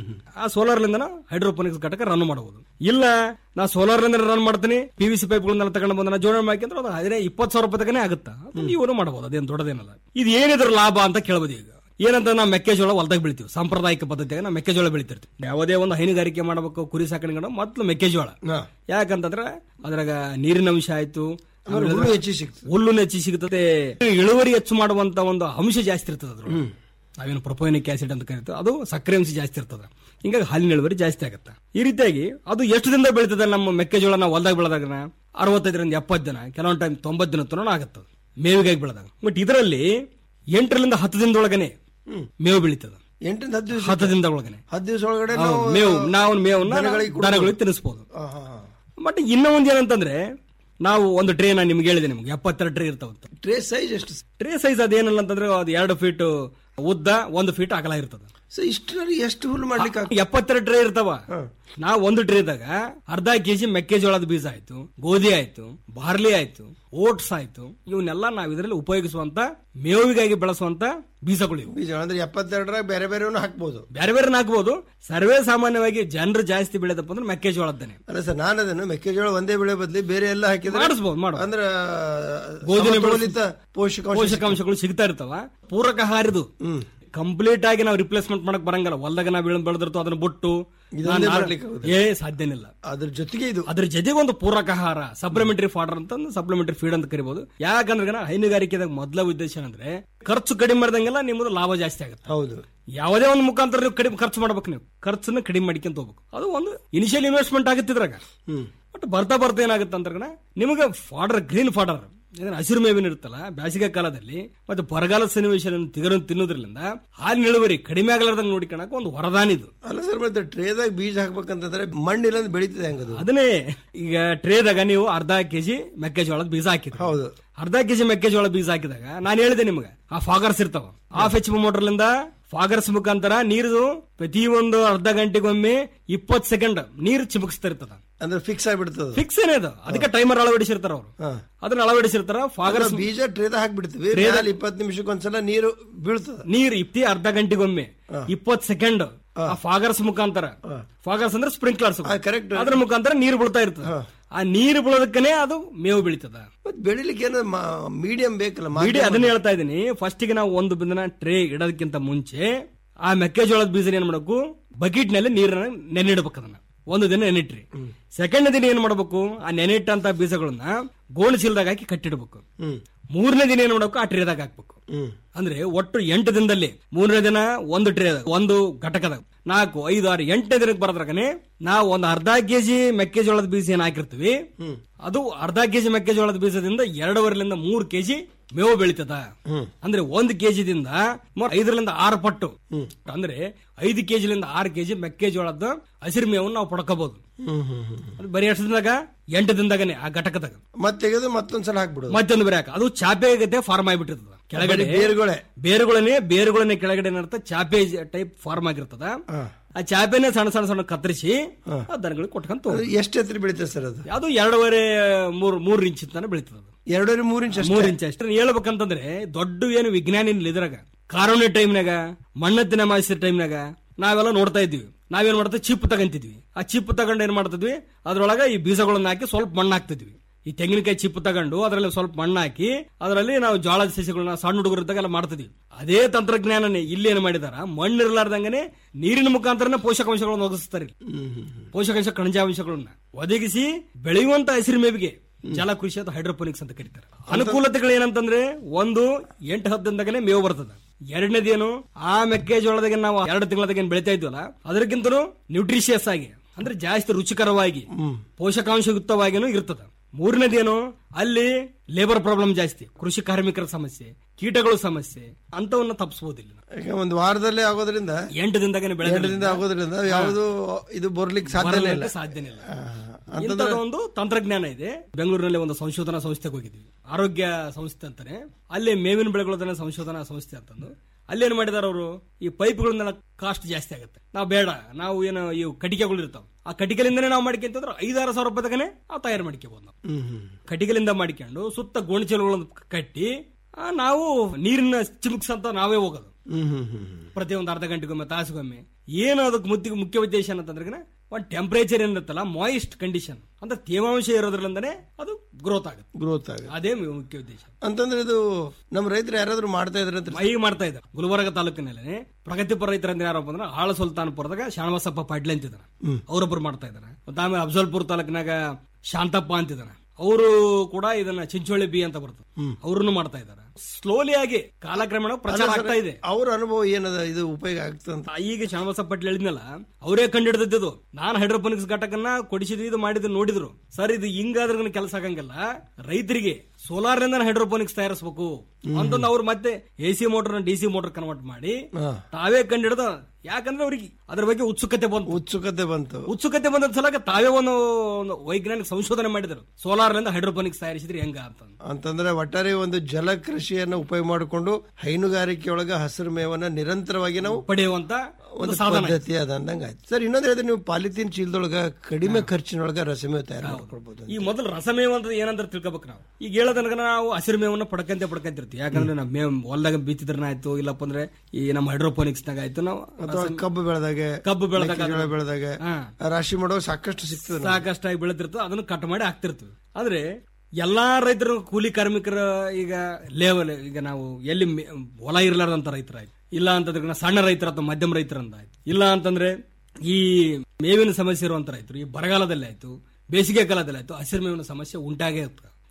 ಆ ಸೋಲಾರ್ ಲಿಂದ ಹೈಡ್ರೋಪೋನಿಕ್ಸ್ ಘಟಕ ರನ್ ಮಾಡಬಹುದು ಇಲ್ಲ ನಾ ಸೋಲಾರ್ ಲಿಂದ ರನ್ ಮಾಡ್ತೀನಿ ಪಿ ವಿ ಸಿ ಪೈಪ್ಗಳನ್ನೆಲ್ಲ ತಗೊಂಡು ಬಂದ ನಾ ಜೋಡಣೆ ಮಾಡ್ಕೊಂಡ್ರೆ ಅದು ಅದೇ ಇಪ್ಪತ್ತು ಸಾವಿರ ರೂಪಾಯಿ ತಗನೇ ಆಗುತ್ತಾ ಅದು ನೀವು ಮಾಡಬಹುದು ಅದೇನು ದೊಡ್ಡದೇನಲ್ಲ ಇದು ಏನಿದ್ರ ಲಾಭ ಅಂತ ಕೇಳಬಹುದು ಈಗ ಏನಂತ ನಾವು ಮೆಕ್ಕೆಜೋಳ ಹೊಲದಾಗ ಬೆಳಿತೀವಿ ಸಾಂಪ್ರದಾಯಿಕ ಪದ್ಧತಿಯಾಗ ನಾವು ಮೆಕ್ಕೆಜೋಳ ಬೆಳಿತಿರ್ತೀವಿ ಯಾವುದೇ ಒಂದು ಹೈನುಗಾರಿಕೆ ಮಾಡಬೇಕು ಕುರಿ ಸಾಕಾಣಿಕೆ ಮೊದಲು ಮೆಕ್ಕೆಜೋಳ ಯಾಕಂತಂದ್ರೆ ಅದ್ರಾಗ ನೀರಿನ ಅಂಶ ಆಯ್ತು ಆಮೇಲೆ ಹುಲ್ಲು ಹೆಚ್ಚಿಗೆ ಸಿಗ್ತದೆ. ಹುಲ್ಲು ಹೆಚ್ಚಿ ಸಿಗುತ್ತದೆ ಇಳುವರಿ ಹೆಚ್ಚು ಮಾಡುವಂತ ಒಂದು ಅಂಶ ಜಾಸ್ತಿ ಇರ್ತದೆ ಅದ್ರ ನಾವೇನು ಪ್ರೊಪೋನಿಕ್ ಆಸಿಡ್ ಅಂತ ಕರಿತೀವಿ ಅದು ಸಕ್ಕರೆ ಅಂಶ ಜಾಸ್ತಿ ಇರ್ತದೆ ಹಿಂಗಾಗಿ ಹಾಲಿನ ಇಳುವರಿ ಜಾಸ್ತಿ ಆಗುತ್ತೆ ಈ ರೀತಿಯಾಗಿ ಅದು ಎಷ್ಟು ದಿನದ ಬೆಳೀತದೆ ನಮ್ಮ ಮೆಕ್ಕೆಜೋಳ ನಾವು ಹೊಲದಾಗ ಬೆಳೆದಾಗ ಅರವತ್ತೈದರಿಂದ ಎಪ್ಪತ್ತು ದಿನ ಕೆಲವೊಂದು ಟೈಮ್ ತೊಂಬತ್ತು ದಿನ ತನಕ ಆಗುತ್ತೆ ಮೇವಿಗಾಗಿ ಬೆಳೆದಾಗ ಬಟ್ ಇದರಲ್ಲಿ ಎಂಟರಿಂದ ಹತ್ತು ದಿನದೊಳಗನೆ ಮೇವು ಬೆಳೀತದೆ ಎಂಟರಿಂದ ಹತ್ತು ದಿವಸ ಹತ್ತು ದಿನದ ಒಳಗನೆ ಹತ್ತು ದಿವಸ ಒಳಗಡೆ ಹೌದು, ನಾವು ಮೇವು ನಾವು ಮೇವನ್ನ ದನಗಳಿಗೆ ಕೊಡ್ಬೋದು. ದನಗಳಿಗೆ ತಿನ್ನಿಸಬಹುದು ಆ, ಹಾ, ಹಾ. ಬಟ್ ಇನ್ನೂ ಒಂದ್ ಏನಂತಂದ್ರೆ ನಾವು ಒಂದು ಟ್ರೇ ನಾನು ನಿಮ್ಗೆ ಹೇಳಿದೆ ನಿಮ್ಗೆ ಎಪ್ಪತ್ತೆರಡು ಟ್ರೇ ಇರ್ತಾವಂತ ಟ್ರೇ ಸೈಜ್ ಎಷ್ಟು ಟ್ರೇ ಸೈಜ್ ಅದೇನಲ್ಲ ಅಂತಂದ್ರೆ ಅದು ಎರಡು ಫೀಟ್ ಉದ್ದ ಒಂದು ಫೀಟ್ ಅಗಲ ಇರ್ತದೆ ಸೊ ಇಷ್ಟರಲ್ಲಿ ಎಷ್ಟು ಹುಲ್ಲು ಮಾಡ್ಲಿಕ್ಕೆ ಆಗ್ತದೆ? ಎಪ್ಪತ್ತೆರಡು ಟ್ರೇ ಇರ್ತಾವ ನಾ ಒಂದು ಟ್ರೇದಾಗ ಅರ್ಧ ಕೆಜಿ ಮೆಕ್ಕೆಜೋಳದ ಬೀಜ ಆಯ್ತು ಗೋಧಿ ಆಯ್ತು ಬಾರ್ಲಿ ಆಯ್ತು ಓಟ್ಸ್ ಆಯ್ತು ಇವನ್ನೆಲ್ಲ ನಾವು ಇದರಲ್ಲಿ ಉಪಯೋಗಿಸುವಂತ ಮೇವಿಗಾಗಿ ಬೆಳೆಸುವಂತ ಬೀಜಗಳು ಇವು ಬೀಜ ಅಂದ್ರೆ ಎಪ್ಪತ್ತೆರಡರಾಗ ಬೇರೆ ಬೇರೆವನ್ನು ಹಾಕ್ಬೋದು ಬೇರೆ ಬೇರೆ ಹಾಕ್ಬೋದು ಸರ್ವೇ ಸಾಮಾನ್ಯವಾಗಿ ಜನರು ಜಾಸ್ತಿ ಬೆಳೆದಪ್ಪ ಅಂದ್ರೆ ಮೆಕ್ಕೆಜೋಳದ್ದನೆ ಅಲ್ಲ ಸರ್ ನಾನು ಅದನ್ನು ಮೆಕ್ಕೆಜೋಳ ಒಂದೇ ಬೆಳೆ ಬದಲಿ ಬೇರೆ ಎಲ್ಲ ಹಾಕಿದ್ರೆ ಮಾಡಿಸ್ಬೋದು, ಮಾಡ್ಬೋದು. ಅಂದ್ರೆ ಗೋಧಿನ ಸಮತೋಲಿತ ಪೋಷಕಾಂಶ ಪೋಷಕಾಂಶಗಳು ಸಿಗ್ತಾ ಇರ್ತಾವ ಪೂರಕ ಆಹಾರದು ಕಂಪ್ಲೀಟ್ ಆಗಿ ನಾವು ರಿಪ್ಲೇಸ್ಮೆಂಟ್ ಮಾಡಕ್ ಬರಂಗಲ್ಲ ಹೊಲ್ದಾಗ ನಾವು ಬೆಳೆದ್ ಬೆಳೆದಿರ್ತಾವ ಅದನ್ನ ಬಿಟ್ಟು ಇದೊಂದೇ ನಾನ್- ಮಾಡ್ಲಿಕ್ಕೆ ಆಗುದಿಲ್ಲ. ಏ ಸಾಧ್ಯನಿಲ್ಲ ಅದ್ರ ಜೊತೆಗೆ ಇದು ಅದ್ರ ಜೊತೆಗೆ ಒಂದು ಪೂರಕ ಆಹಾರ ಸಪ್ಲಿಮೆಂಟರಿ ಫಾಡರ್ ಅಂತ ಸಪ್ಲಿಮೆಂಟರಿ ಫೀಡ್ ಅಂತ ಕರಿಬಹುದು ಯಾಕಂದ್ರೆ ಹೈನುಗಾರಿಕೆದಾಗ ಮೊದಲ ಉದ್ದೇಶ ಏನಂದ್ರೆ ಖರ್ಚು ಕಡಿಮೆ ಮಾಡ್ದಂಗೆಲ್ಲ ನಿಮ್ಮದು ಲಾಭ ಜಾಸ್ತಿ ಆಗುತ್ತೆ ಹೌದು ಯಾವುದೇ ಒಂದು ಮುಖಾಂತರ ನೀವು ಕಡಿಮೆ ಖರ್ಚು ಮಾಡ್ಬೇಕು ನೀವು ಖರ್ಚನ್ನ ಕಡಿಮೆ ಮಾಡ್ಕೊಂತ ಹೋಗ್ಬೇಕು ಅದು ಒಂದು ಇನಿಷಿಯಲ್ ಇನ್ವೆಸ್ಟ್ಮೆಂಟ್ ಆಗುತ್ತೆ ಇದ್ರಾಗ ಬಟ್ ಬರ್ತಾ ಬರ್ತಾ ಏನಾಗುತ್ತೆ ಅಂದ್ರೆ ನಿಮಗೆ ಫಾಡರ್ ಗ್ರೀನ್ ಫಾಡರ್ ಯಾಕಂದ್ರೆ ಹಸಿರು ಮೇವಿನ ಇರುತ್ತಲ್ಲ ಬೇಸಿಗೆ ಕಾಲದಲ್ಲಿ ಮತ್ತೆ ಬರಗಾಲದ ಸನ್ನಿವೇಶ ತಿಗರು ತಿನ್ನೋದ್ರಿಂದ ಹಾಲಿನ ಇಳುವರಿ ಕಡಿಮೆ ಆಗಲಾರ್ದಂಗೆ ನೋಡಿಕೊಳ್ಳಕ ಒಂದು ವರದಾನ ಇದು ಅಲ್ಲ ಸರ್ ಮತ್ತೆ ಟ್ರೇದಾಗ ಬೀಜ ಹಾಕ್ಬೇಕಂತಂದ್ರೆ ಮಣ್ಣಿಲ್ಲ ಅಂದ್ರೆ ಬೆಳೀತದೆ ಹೆಂಗದು ಅದನ್ನೇ ಈಗ ಟ್ರೇದಾಗ ನೀವು ಅರ್ಧ ಕೆಜಿ ಮೆಕ್ಕೆಜೋಳದ ಬೀಜ ಹಾಕಿದ್ರಿ ಹೌದು ಅರ್ಧ ಕೆಜಿ ಮೆಕ್ಕೆಜೋಳ ಬೀಜ ಹಾಕಿದಾಗ ನಾನು ಹೇಳಿದೆ ನಿಮ್ಗೆ ಆ ಫಾಗರ್ಸ್ ಇರ್ತಾವ ಹಾಫ್ ಎಚ್ ಪಿ ಮೋಟರ್ಲಿಂದ ಫಾಗರ್ಸ್ ಮುಖಾಂತರ ನೀರು ಪ್ರತಿ ಒಂದು ಅರ್ಧ ಗಂಟೆಗೊಮ್ಮೆ ಇಪ್ಪತ್ ಸೆಕೆಂಡ್ ನೀರು ಚಿಮುಕಿಸ್ತಾ ಇರ್ತದ ಅಂದ್ರೆ ಫಿಕ್ಸ್ ಆಗಿಬಿಡ್ತದೆ ಫಿಕ್ಸ್ ಏನೇ ಅದು ಅದಕ್ಕೆ ಟೈಮರ್ ಅಳವಡಿಸಿರ್ತಾರ ಅವರು ಅದನ್ನ ಅಳವಡಿಸಿರ್ತಾರ ಫಾಗರ್ಸ್ ಬೀಜ ಟ್ರೇದ ಹಾಕ್ಬಿಡ್ತೀವಿ ಟ್ರೇದ- ಮೇಲೆ ಇಪ್ಪತ್ತು ನಿಮಿಷಕ್ಕೆ ಒಂದ್ಸಲ ನೀರು ಬೀಳ್ತದೆ ನೀರ್ ಇಪ್ತಿ ಅರ್ಧ ಗಂಟೆಗೊಮ್ಮೆ ಇಪ್ಪತ್ ಸೆಕೆಂಡ್ ಆ ಫಾಗರ್ಸ್ ಮುಖಾಂತರ ಫಾಗರ್ಸ್ ಅಂದ್ರೆ ಸ್ಪ್ರಿಂಕ್ಲರ್ಸ್ ಕರೆಕ್ಟ್ ಅದ್ರ ಮುಖಾಂತರ ನೀರು ಬೀಳ್ತಾ ಇರ್ತದೆ ಆ ನೀರು ಬೀಳೋದಕ್ಕನೆ ಅದು ಮೇವು ಬೆಳೀತದ ಮತ್ತೆ ಬೆಳಿಲಿಕ್ಕೆ ಏನೋ ಮೀಡಿಯಂ ಬೇಕಲ್ಲ ಇಡೀ ಮಾಧ್ಯಮ. ಅದನ್ನ ಹೇಳ್ತಾ ಇದೀನಿ ಫಸ್ಟ್ ಗೆ ನಾವು ಒಂದು ಬಿಂದನ ಟ್ರೇ ಇಡೋದಕ್ಕಿಂತ ಮುಂಚೆ ಆ ಮೆಕ್ಕೆಜೋಳದ ಬೀಜ ಏನ್ ಮಾಡಬೇಕು ಬಕೆಟ್ ನಲ್ಲಿ ನೀರನ್ನ ನೆನೆಯಿಡ್ಬೇಕು ಅದನ್ನ ಒಂದು ದಿನ ನೆನಿಟ್ರಿ ಸೆಕೆಂಡ್ ದಿನ ಏನ್ ಮಾಡ್ಬೇಕು ಆ ನೆನೆಟ್ಟಂತ ಬೀಜಗಳನ್ನ ಗೋಣಿ ಚೀಲದಾಗ ಹಾಕಿ ಕಟ್ಟಿಡ್ಬೇಕು ಮೂರನೇ ದಿನ ಏನ್ ಮಾಡ್ಬೇಕು ಆ ಟ್ರೇದಾಗ ಹಾಕ್ಬೇಕು ಅಂದ್ರೆ ಒಟ್ಟು ಎಂಟು ದಿನದಲ್ಲಿ ಮೂರನೇ ದಿನ ಒಂದು ಟ್ರೇ ಒಂದು ಘಟಕದಾಗ ನಾಲ್ಕು ಐದು ಆರು ಎಂಟನೇ ದಿನಕ್ಕೆ ಬರೋದ್ರಾಗನೆ ನಾವು ಒಂದು ಅರ್ಧ ಕೆಜಿ ಮೆಕ್ಕೆಜೋಳದ ಬೀಜ ಏನ್ ಹಾಕಿರ್ತೀವಿ ಅದು ಅರ್ಧ ಕೆಜಿ ಮೆಕ್ಕೆಜೋಳದ ಬೀಜದಿಂದ ಎರಡೂವರೆಲಿಂದ ಮೂರು ಕೆಜಿ ಮೇವು ಬೆಳೀತದ ಅಂದ್ರೆ ಒಂದು ಕೆಜಿದಿಂದ ಐದರಿಂದ ಆರು ಪಟ್ಟು ಅಂದ್ರೆ ಐದು ಕೆಜಿಲಿಂದ ಆರು ಕೆಜಿ ಮೆಕ್ಕೆಜೋಳದ ಹಸಿರು ಮೇವನ್ನು ನಾವು ಪಡ್ಕೋಬಹುದು ಹ್ಮ್ ಹ್ಮ್ ಹ್ಮ್ ಅದು ಬರೀ ಎಷ್ಟು ದಿನದಾಗ ಎಂಟು ದಿನದಾಗನೆ ಆ ಘಟಕದಾಗ ಮತ್ತೆ ತೆಗೆದು ಮತ್ತೊಂದ್ಸಲ ಹಾಕ್ಬಿಡೋದು ಮತ್ತೊಂದು ಬೇರೆ ಹಾಕ ಅದು ಚಾಪೆ ಗತೆ ಫಾರ್ಮ್ ಆಗಿಬಿಟ್ಟಿರ್ತದ ಕೆಳಗಡೆ ಬರೀ ಬೇರುಗಳೇ. ಬೇರುಗಳನ್ನೇ ಬೇರುಗಳನ್ನೇ ಕೆಳಗಡೆ ಏನಿರುತ್ತೆ ಚಾಪೆ ಟೈಪ್ ಫಾರ್ಮ್ ಆಗಿರ್ತದ ಆ ಚಾಪೆನೆ ಸಣ್ಣ ಸಣ್ಣ ಸಣ್ಣ ಕತ್ತರಿಸಿ ಆ ದನಗಳಿಗೆ ಕೊಟ್ಕೊಂತ ಅದು ಎಷ್ಟು ಎತ್ತರ ಬೆಳೀತದೆ ಸರ್ ಅದು ಅದು ಎರಡೂವರೆ ಮೂರ್ ಮೂರ್ ಇಂಚ್ ತನಕ ಬೆಳೀತದ ಅದು. ಎರಡೂವರೆ ಮೂರು ಇಂಚ್ ಅಷ್ಟೇ? ಮೂರ್ ಇಂಚ್ ಅಷ್ಟೇ ಹೇಳ್ಬೇಕಂತಂದ್ರೆ ದೊಡ್ಡ ಏನು ವಿಜ್ಞಾನ ಇಲ್ಲ ಇದ್ರಾಗ ಕಾರೋನಿ ಟೈಮ್ನಾಗ ಮಣ್ಣತ್ತಿನ ಮಾಸಿದ ಟೈಮ್ನಾಗ ನಾವೆಲ್ಲ ನೋಡ್ತಾ ಇದ್ವಿ ನಾವೇನ್ ಮಾಡ್ತೀವಿ ಚಿಪ್ ತಗಂತಿದ್ವಿ ಆ ಚಿಪ್ ತಗೊಂಡು ಏನ್ ಮಾಡ್ತಿದ್ವಿ ಅದ್ರೊಳಗ ಈ ಬೀಜಗಳನ್ನ ಹಾಕಿ ಸ್ವಲ್ಪ ಮಣ್ಣು ಹಾಕ್ತಿದ್ವಿ ಈ ತೆಂಗಿನಕಾಯಿ ಚಿಪ್ ತಗೊಂಡು ಅದರಲ್ಲಿ ಸ್ವಲ್ಪ ಮಣ್ಣು ಹಾಕಿ ಅದರಲ್ಲಿ ನಾವು ಜೋಳದ ಸಸ್ಯಗಳನ್ನ ಸಣ್ಣ ಹುಡುಗರು ಇದ್ದಾಗೆಲ್ಲ ಮಾಡ್ತಿದ್ವಿ ಅದೇ ತಂತ್ರಜ್ಞಾನನೇ ಇಲ್ಲಿ ಏನ್ ಮಾಡಿದಾರ ಮಣ್ಣು ಇರಲಾರ್ದಂಗನೆ ನೀರಿನ ಮುಖಾಂತರನೇ ಪೋಷಕಾಂಶಗಳನ್ನು ಒದಗಿಸ್ತಾರೆ ಇಲ್ಲಿ. ಪೋಷಕಾಂಶ ಖನಿಜಾಂಶಗಳನ್ನ ಒದಗಿಸಿ ಬೆಳೆಯುವಂತ ಹಸಿರು ಮೇವಿಗೆ ಜಲಕೃಷಿ ಅಥವಾ ಹೈಡ್ರೋಪೋನಿಕ್ಸ್ ಅಂತ ಕರೀತಾರೆ ಅನುಕೂಲತೆಗಳು ಏನಂತಂದ್ರೆ ಒಂದು ಎಂಟು ಹತ್ತು ದಿನದಾಗನೇ ಮೇವು ಬರ್ತದ ಎರಡನೇದೇನು ಆ ಮೆಕ್ಕೆಜೋಳದಾಗ ನಾವು ಎರಡು ತಿಂಗಳದಾಗ ಏನ್ ಬೆಳಿತಾ ಇದ್ವಲ್ಲ ಅದಕ್ಕಿಂತನೂ ನ್ಯೂಟ್ರಿಷಿಯಸ್ ಆಗಿ ಅಂದ್ರೆ ಜಾಸ್ತಿ ರುಚಿಕರವಾಗಿ ಪೋಷಕಾಂಶಯುಕ್ತವಾಗಿನೂ ಇರ್ತದ ಮೂರನೇದೇನು ಅಲ್ಲಿ ಲೇಬರ್ ಪ್ರಾಬ್ಲಮ್ ಜಾಸ್ತಿ ಕೃಷಿ ಕಾರ್ಮಿಕರ ಸಮಸ್ಯೆ ಕೀಟಗಳು ಸಮಸ್ಯೆ ಅಂತವನ್ನ ತಪ್ಪಿಸಬಹುದಿಲ್ಲ ಈಗ ಒಂದು ವಾರದಲ್ಲೇ ಆಗೋದ್ರಿಂದ ಎಂಟು ದಿನದಾಗನೇ ಬೆಳೆ ಎಂಟು ದಿನದ ಆಗೋದ್ರಿಂದ ಯಾವುದು ಇದು ಬರ್ಲಿಕ್ಕೆ ಸಾಧ್ಯನೇ ಇಲ್ಲ ಸಾಧ್ಯನೇ ಇಲ್ಲ ಅಂತಂದ್ರೆ ಇಂಥದ್ದು ಒಂದು ತಂತ್ರಜ್ಞಾನ ಇದೆ ಬೆಂಗಳೂರಿನಲ್ಲಿ ಒಂದು ಸಂಶೋಧನಾ ಸಂಸ್ಥೆಗೆ ಹೋಗಿದ್ವಿ ಆರೋಗ್ಯ ಸಂಸ್ಥೆ ಅಂತಾನೆ ಅಲ್ಲಿ ಮೇವಿನ ಬೆಳೆಗಳನ್ನ ಸಂಶೋಧನಾ ಸಂಸ್ಥೆ ಅಂತಂದು ಅಲ್ಲೇನ್ ಮಾಡಿದಾರ ಅವರು ಈ ಪೈಪ್ಗಳನ್ನೆಲ್ಲ ಕಾಸ್ಟ್ ಜಾಸ್ತಿ ಆಗುತ್ತೆ ನಾವು ಬೇಡ ನಾವು ಏನು ಈ ಕಟಿಕೆಗಳು ಇರ್ತಾವ ಆ ಕಟಿಕೆಲಿಂದನೇ ನಾವು ಮಾಡ್ಕೊಂತಂದ್ರೆ ಐದಾರು ಸಾವಿರ ರೂಪಾಯಿದಾಗನೆ ನಾವು ತಯಾರು ಮಾಡ್ಕೋಬಹುದು ನಾವು ಹ್ಮ್ ಹ್ಮ್ ಕಟಿಗೆಲಿಂದ ಮಾಡಿಕೊಂಡು ಸುತ್ತ ಗೋಣಿಚೀಲಗಳನ್ನು ಕಟ್ಟಿ ಆ, ನಾವು ನೀರಿನ ಚಿಮುಕ್ಸಂತ ನಾವೇ ಹೋಗೋದು ಹ್ಮ್ ಹ್ಮ್ ಹ್ಮ್ ಪ್ರತಿ ಒಂದು ಅರ್ಧ ಗಂಟೆಗೊಮ್ಮೆ ತಾಸಿಗೊಮ್ಮೆ ಏನು ಅದಕ್ಕೆ ಮುತ್ತಿ ಮುಖ್ಯ ಉದ್ದೇಶ ಏನಂತಂದ್ರೆ ಒಂದು ಟೆಂಪರೇಚರ್ ಏನಿರುತ್ತಲ್ಲ ಮಾಯಿಸ್ಟ್ ಕಂಡೀಷನ್ ಅಂದ್ರೆ ತೇವಾಂಶ ಇರೋದ್ರಿಂದನೇ ಅದು ಗ್ರೋತ್ ಆಗುತ್ತೆ ಗ್ರೋತ್ ಆಗ ಅದೇ ಮುಖ್ಯ ಉದ್ದೇಶ ಅಂತಂದ್ರೆ ಇದು ನಮ್ಮ ರೈತರು ಯಾರಾದ್ರೂ ಮಾಡ್ತಾ ಇದ್ರೆ ಅಂತ ಈಗ ಮಾಡ್ತಾ ಇದ್ದಾರೆ ಗುಲ್ಬರ್ಗ ತಾಲೂಕಿನಲ್ಲಿ ಪ್ರಗತಿಪರ ರೈತರ ಅಂದ್ರೆ ಯಾರಪ್ಪ ಅಂದ್ರೆ ಆಳ ಸುಲ್ತಾನ್ಪುರದಾಗ ಶಾಣಬಸಪ್ಪ ಪಾಟ್ಲೆ ಅಂತಿದ್ದಾನೆ ಹ್ಮ್. ಅವರೊಬ್ಬರು ಮಾಡ್ತಾ ಇದ್ದಾರೆ ಮತ್ತೆ ಆಮೇಲೆ ಅಫಜಲ್ಪುರ ತಾಲೂಕಿನಾಗ ಶಾಂತಪ್ಪ ಅಂತಿದ್ದಾನೆ ಅವರು ಕೂಡ ಇದನ್ನ ಚಿಂಚೋಳಿ ಬಿ ಅಂತ ಬರ್ತದೆ ಅವ್ರನ್ನು ಮಾಡ್ತಾ ಇದ್ದಾರೆ ಸ್ಲೋಲಿ ಆಗಿ ಕಾಲಕ್ರಮೇಣ ಪ್ರಚಾರ ಆಗ್ತಾ ಇದೆ ಅವ್ರ ಅನುಭವ ಏನದ ಇದು ಉಪಯೋಗ ಆಗ್ತಂತ ಈಗ ಶ್ಯಾಮಬಸಪ್ಪ ಪಟ್ಲ ಹೇಳಿದ್ನಲ್ಲ ಅವರೇ ಕಂಡಿಡ್ದಿದ್ದು ನಾನು ಹೈಡ್ರೋಪೋನಿಕ್ಸ್ ಘಟಕನ್ನ ಕೊಡಿಸಿದ್ವಿ ಇದು ಮಾಡಿದ್ದು ನೋಡಿದ್ರು ಸರ್ ಇದು ಹಿಂಗಾದ್ರೆ ಕೆಲಸ ಆಗಂಗಿಲ್ಲ ರೈತರಿಗೆ ಸೋಲಾರ್ ನಿಂದ ಹೈಡ್ರೋಪೋನಿಕ್ಸ್ ತಯಾರಿಸಬೇಕು ಅಂತಂದು ಅವ್ರು ಮತ್ತೆ A C motor D C motor convert ಮಾಡಿ ಹಾ. ತಾವೇ ಕಂಡಿಡ್ದ ಯಾಕಂದ್ರೆ ಅವ್ರಿಗೆ ಅದ್ರ ಬಗ್ಗೆ ಉತ್ಸುಕತೆ ಬಂತು ಉತ್ಸುಕತೆ ಬಂತು ಉತ್ಸುಕತೆ ಬಂದ ಸಲಕ ತಾವೇ ಒಂದು ಒಂದು ವೈಜ್ಞಾನಿಕ ಸಂಶೋಧನೆ ಮಾಡಿದರು ಸೋಲಾರ್ ನಿಂದ ಹೈಡ್ರೋಪೋನಿಕ್ಸ್ ತಯಾರಿಸಿದ್ರೆ ಹೆಂಗ ಅಂತ ಅಂತಂದ್ರೆ ಒಟ್ಟಾರೆ ಒಂದು ಜಲ ಕೃಷಿಯನ್ನ ಉಪಯೋಗ ಮಾಡಿಕೊಂಡು ಹೈನುಗಾರಿಕೆಯೊಳಗ ಹಸಿರು ಮೇವನ್ನ ನಿರಂತರವಾಗಿ ನಾವು ಪಡೆಯುವಂತ ಒಂದು ಒಂದು ಸಾಧನ ಪದ್ಧತಿ ಅದ ಅಂದಂಗ ಆಯ್ತು ಸರ್ ಇನ್ನೊಂದು ಹೇಳಿದ್ರೆ ನೀವು ಪಾಲಿಥೀನ್ ಚೀಲದೊಳಗ ಕಡಿಮೆ ಖರ್ಚಿನೊಳಗ ರಸಮೇವ ತಯಾರು ಮಾಡ್ಕೊಳ್ಬಹುದು ಈ ಮೊದಲು ರಸಮೇವ ಅಂತ ಏನಂತ ತಿಳ್ಕೊಬೇಕು ನಾವು ಈಗ ಹೇಳೋದನಕ ನಾವು ಹಸಿರು ಮೇವನ್ನ ಪಡ್ಕಂತೆ ಪಡ್ಕಂತಿರ್ತೀವಿ ಯಾಕಂದ್ರೆ ನಮ್ಮ ಮೇವ್ ಹೊಲ್ದಾಗ ಬಿತ್ತಿದ್ರನ ಆಯ್ತು ಇಲ್ಲಪ್ಪ ಅಂದ್ರೆ ಈ ನಮ್ಮ ಹೈಡ್ರೋಪೋನಿಕ್ಸ್ ನಾಗ ಆಯ್ತು ನಾವು ಅಥವಾ ರಸ- ಕಬ್ಬು ಬೆಳೆದಾಗ ಕಬ್ಬು ಬೆಳೆದಾಗ ಮೆಕ್ಕೆಜೋಳ ಅದು- ಬೆಳೆದಾಗ ಹಾ. ರಾಶಿ ಮಾಡುವಾಗ ಸಾಕಷ್ಟು ಸಿಗ್ತದೆ ನಮ್ಗೆ. ಸಾಕಷ್ಟಾಗಿ ಬೆಳೆದಿರ್ತದೆ ಅದನ್ನು ಕಟ್ ಮಾಡಿ ಹಾಕ್ತಿರ್ತೀವಿ ಆದ್ರೆ ಎಲ್ಲಾ ರೈತರು ಕೂಲಿ ಕಾರ್ಮಿಕರ ಈಗ ಲೇವಲ್ ಈಗ ನಾವು ಎಲ್ಲಿ ಮೆ- ಹೊಲ ಇರ್ಲಾರ್ದಂತ ರೈತರಾಯ್ತು ಇಲ್ಲ ಅಂತಂದ್ರೆ ಸಣ್ಣ ರೈತರ ಅಥವಾ ಮಧ್ಯಮ ರೈತರಂತ ಆಯ್ತು ಇಲ್ಲ ಅಂತಂದ್ರೆ ಈ ಮೇವಿನ ಸಮಸ್ಯೆ ಇರುವಂತ ರೈತರು ಈ ಬರಗಾಲದಲ್ಲಿ ಆಯ್ತು ಬೇಸಿಗೆ ಕಾಲದಲ್ಲಿ ಆಯ್ತು ಹಸಿರು ಮೇವಿನ ಸಮಸ್ಯೆ ಉಂಟಾಗೇ ಇರ್ತದೆ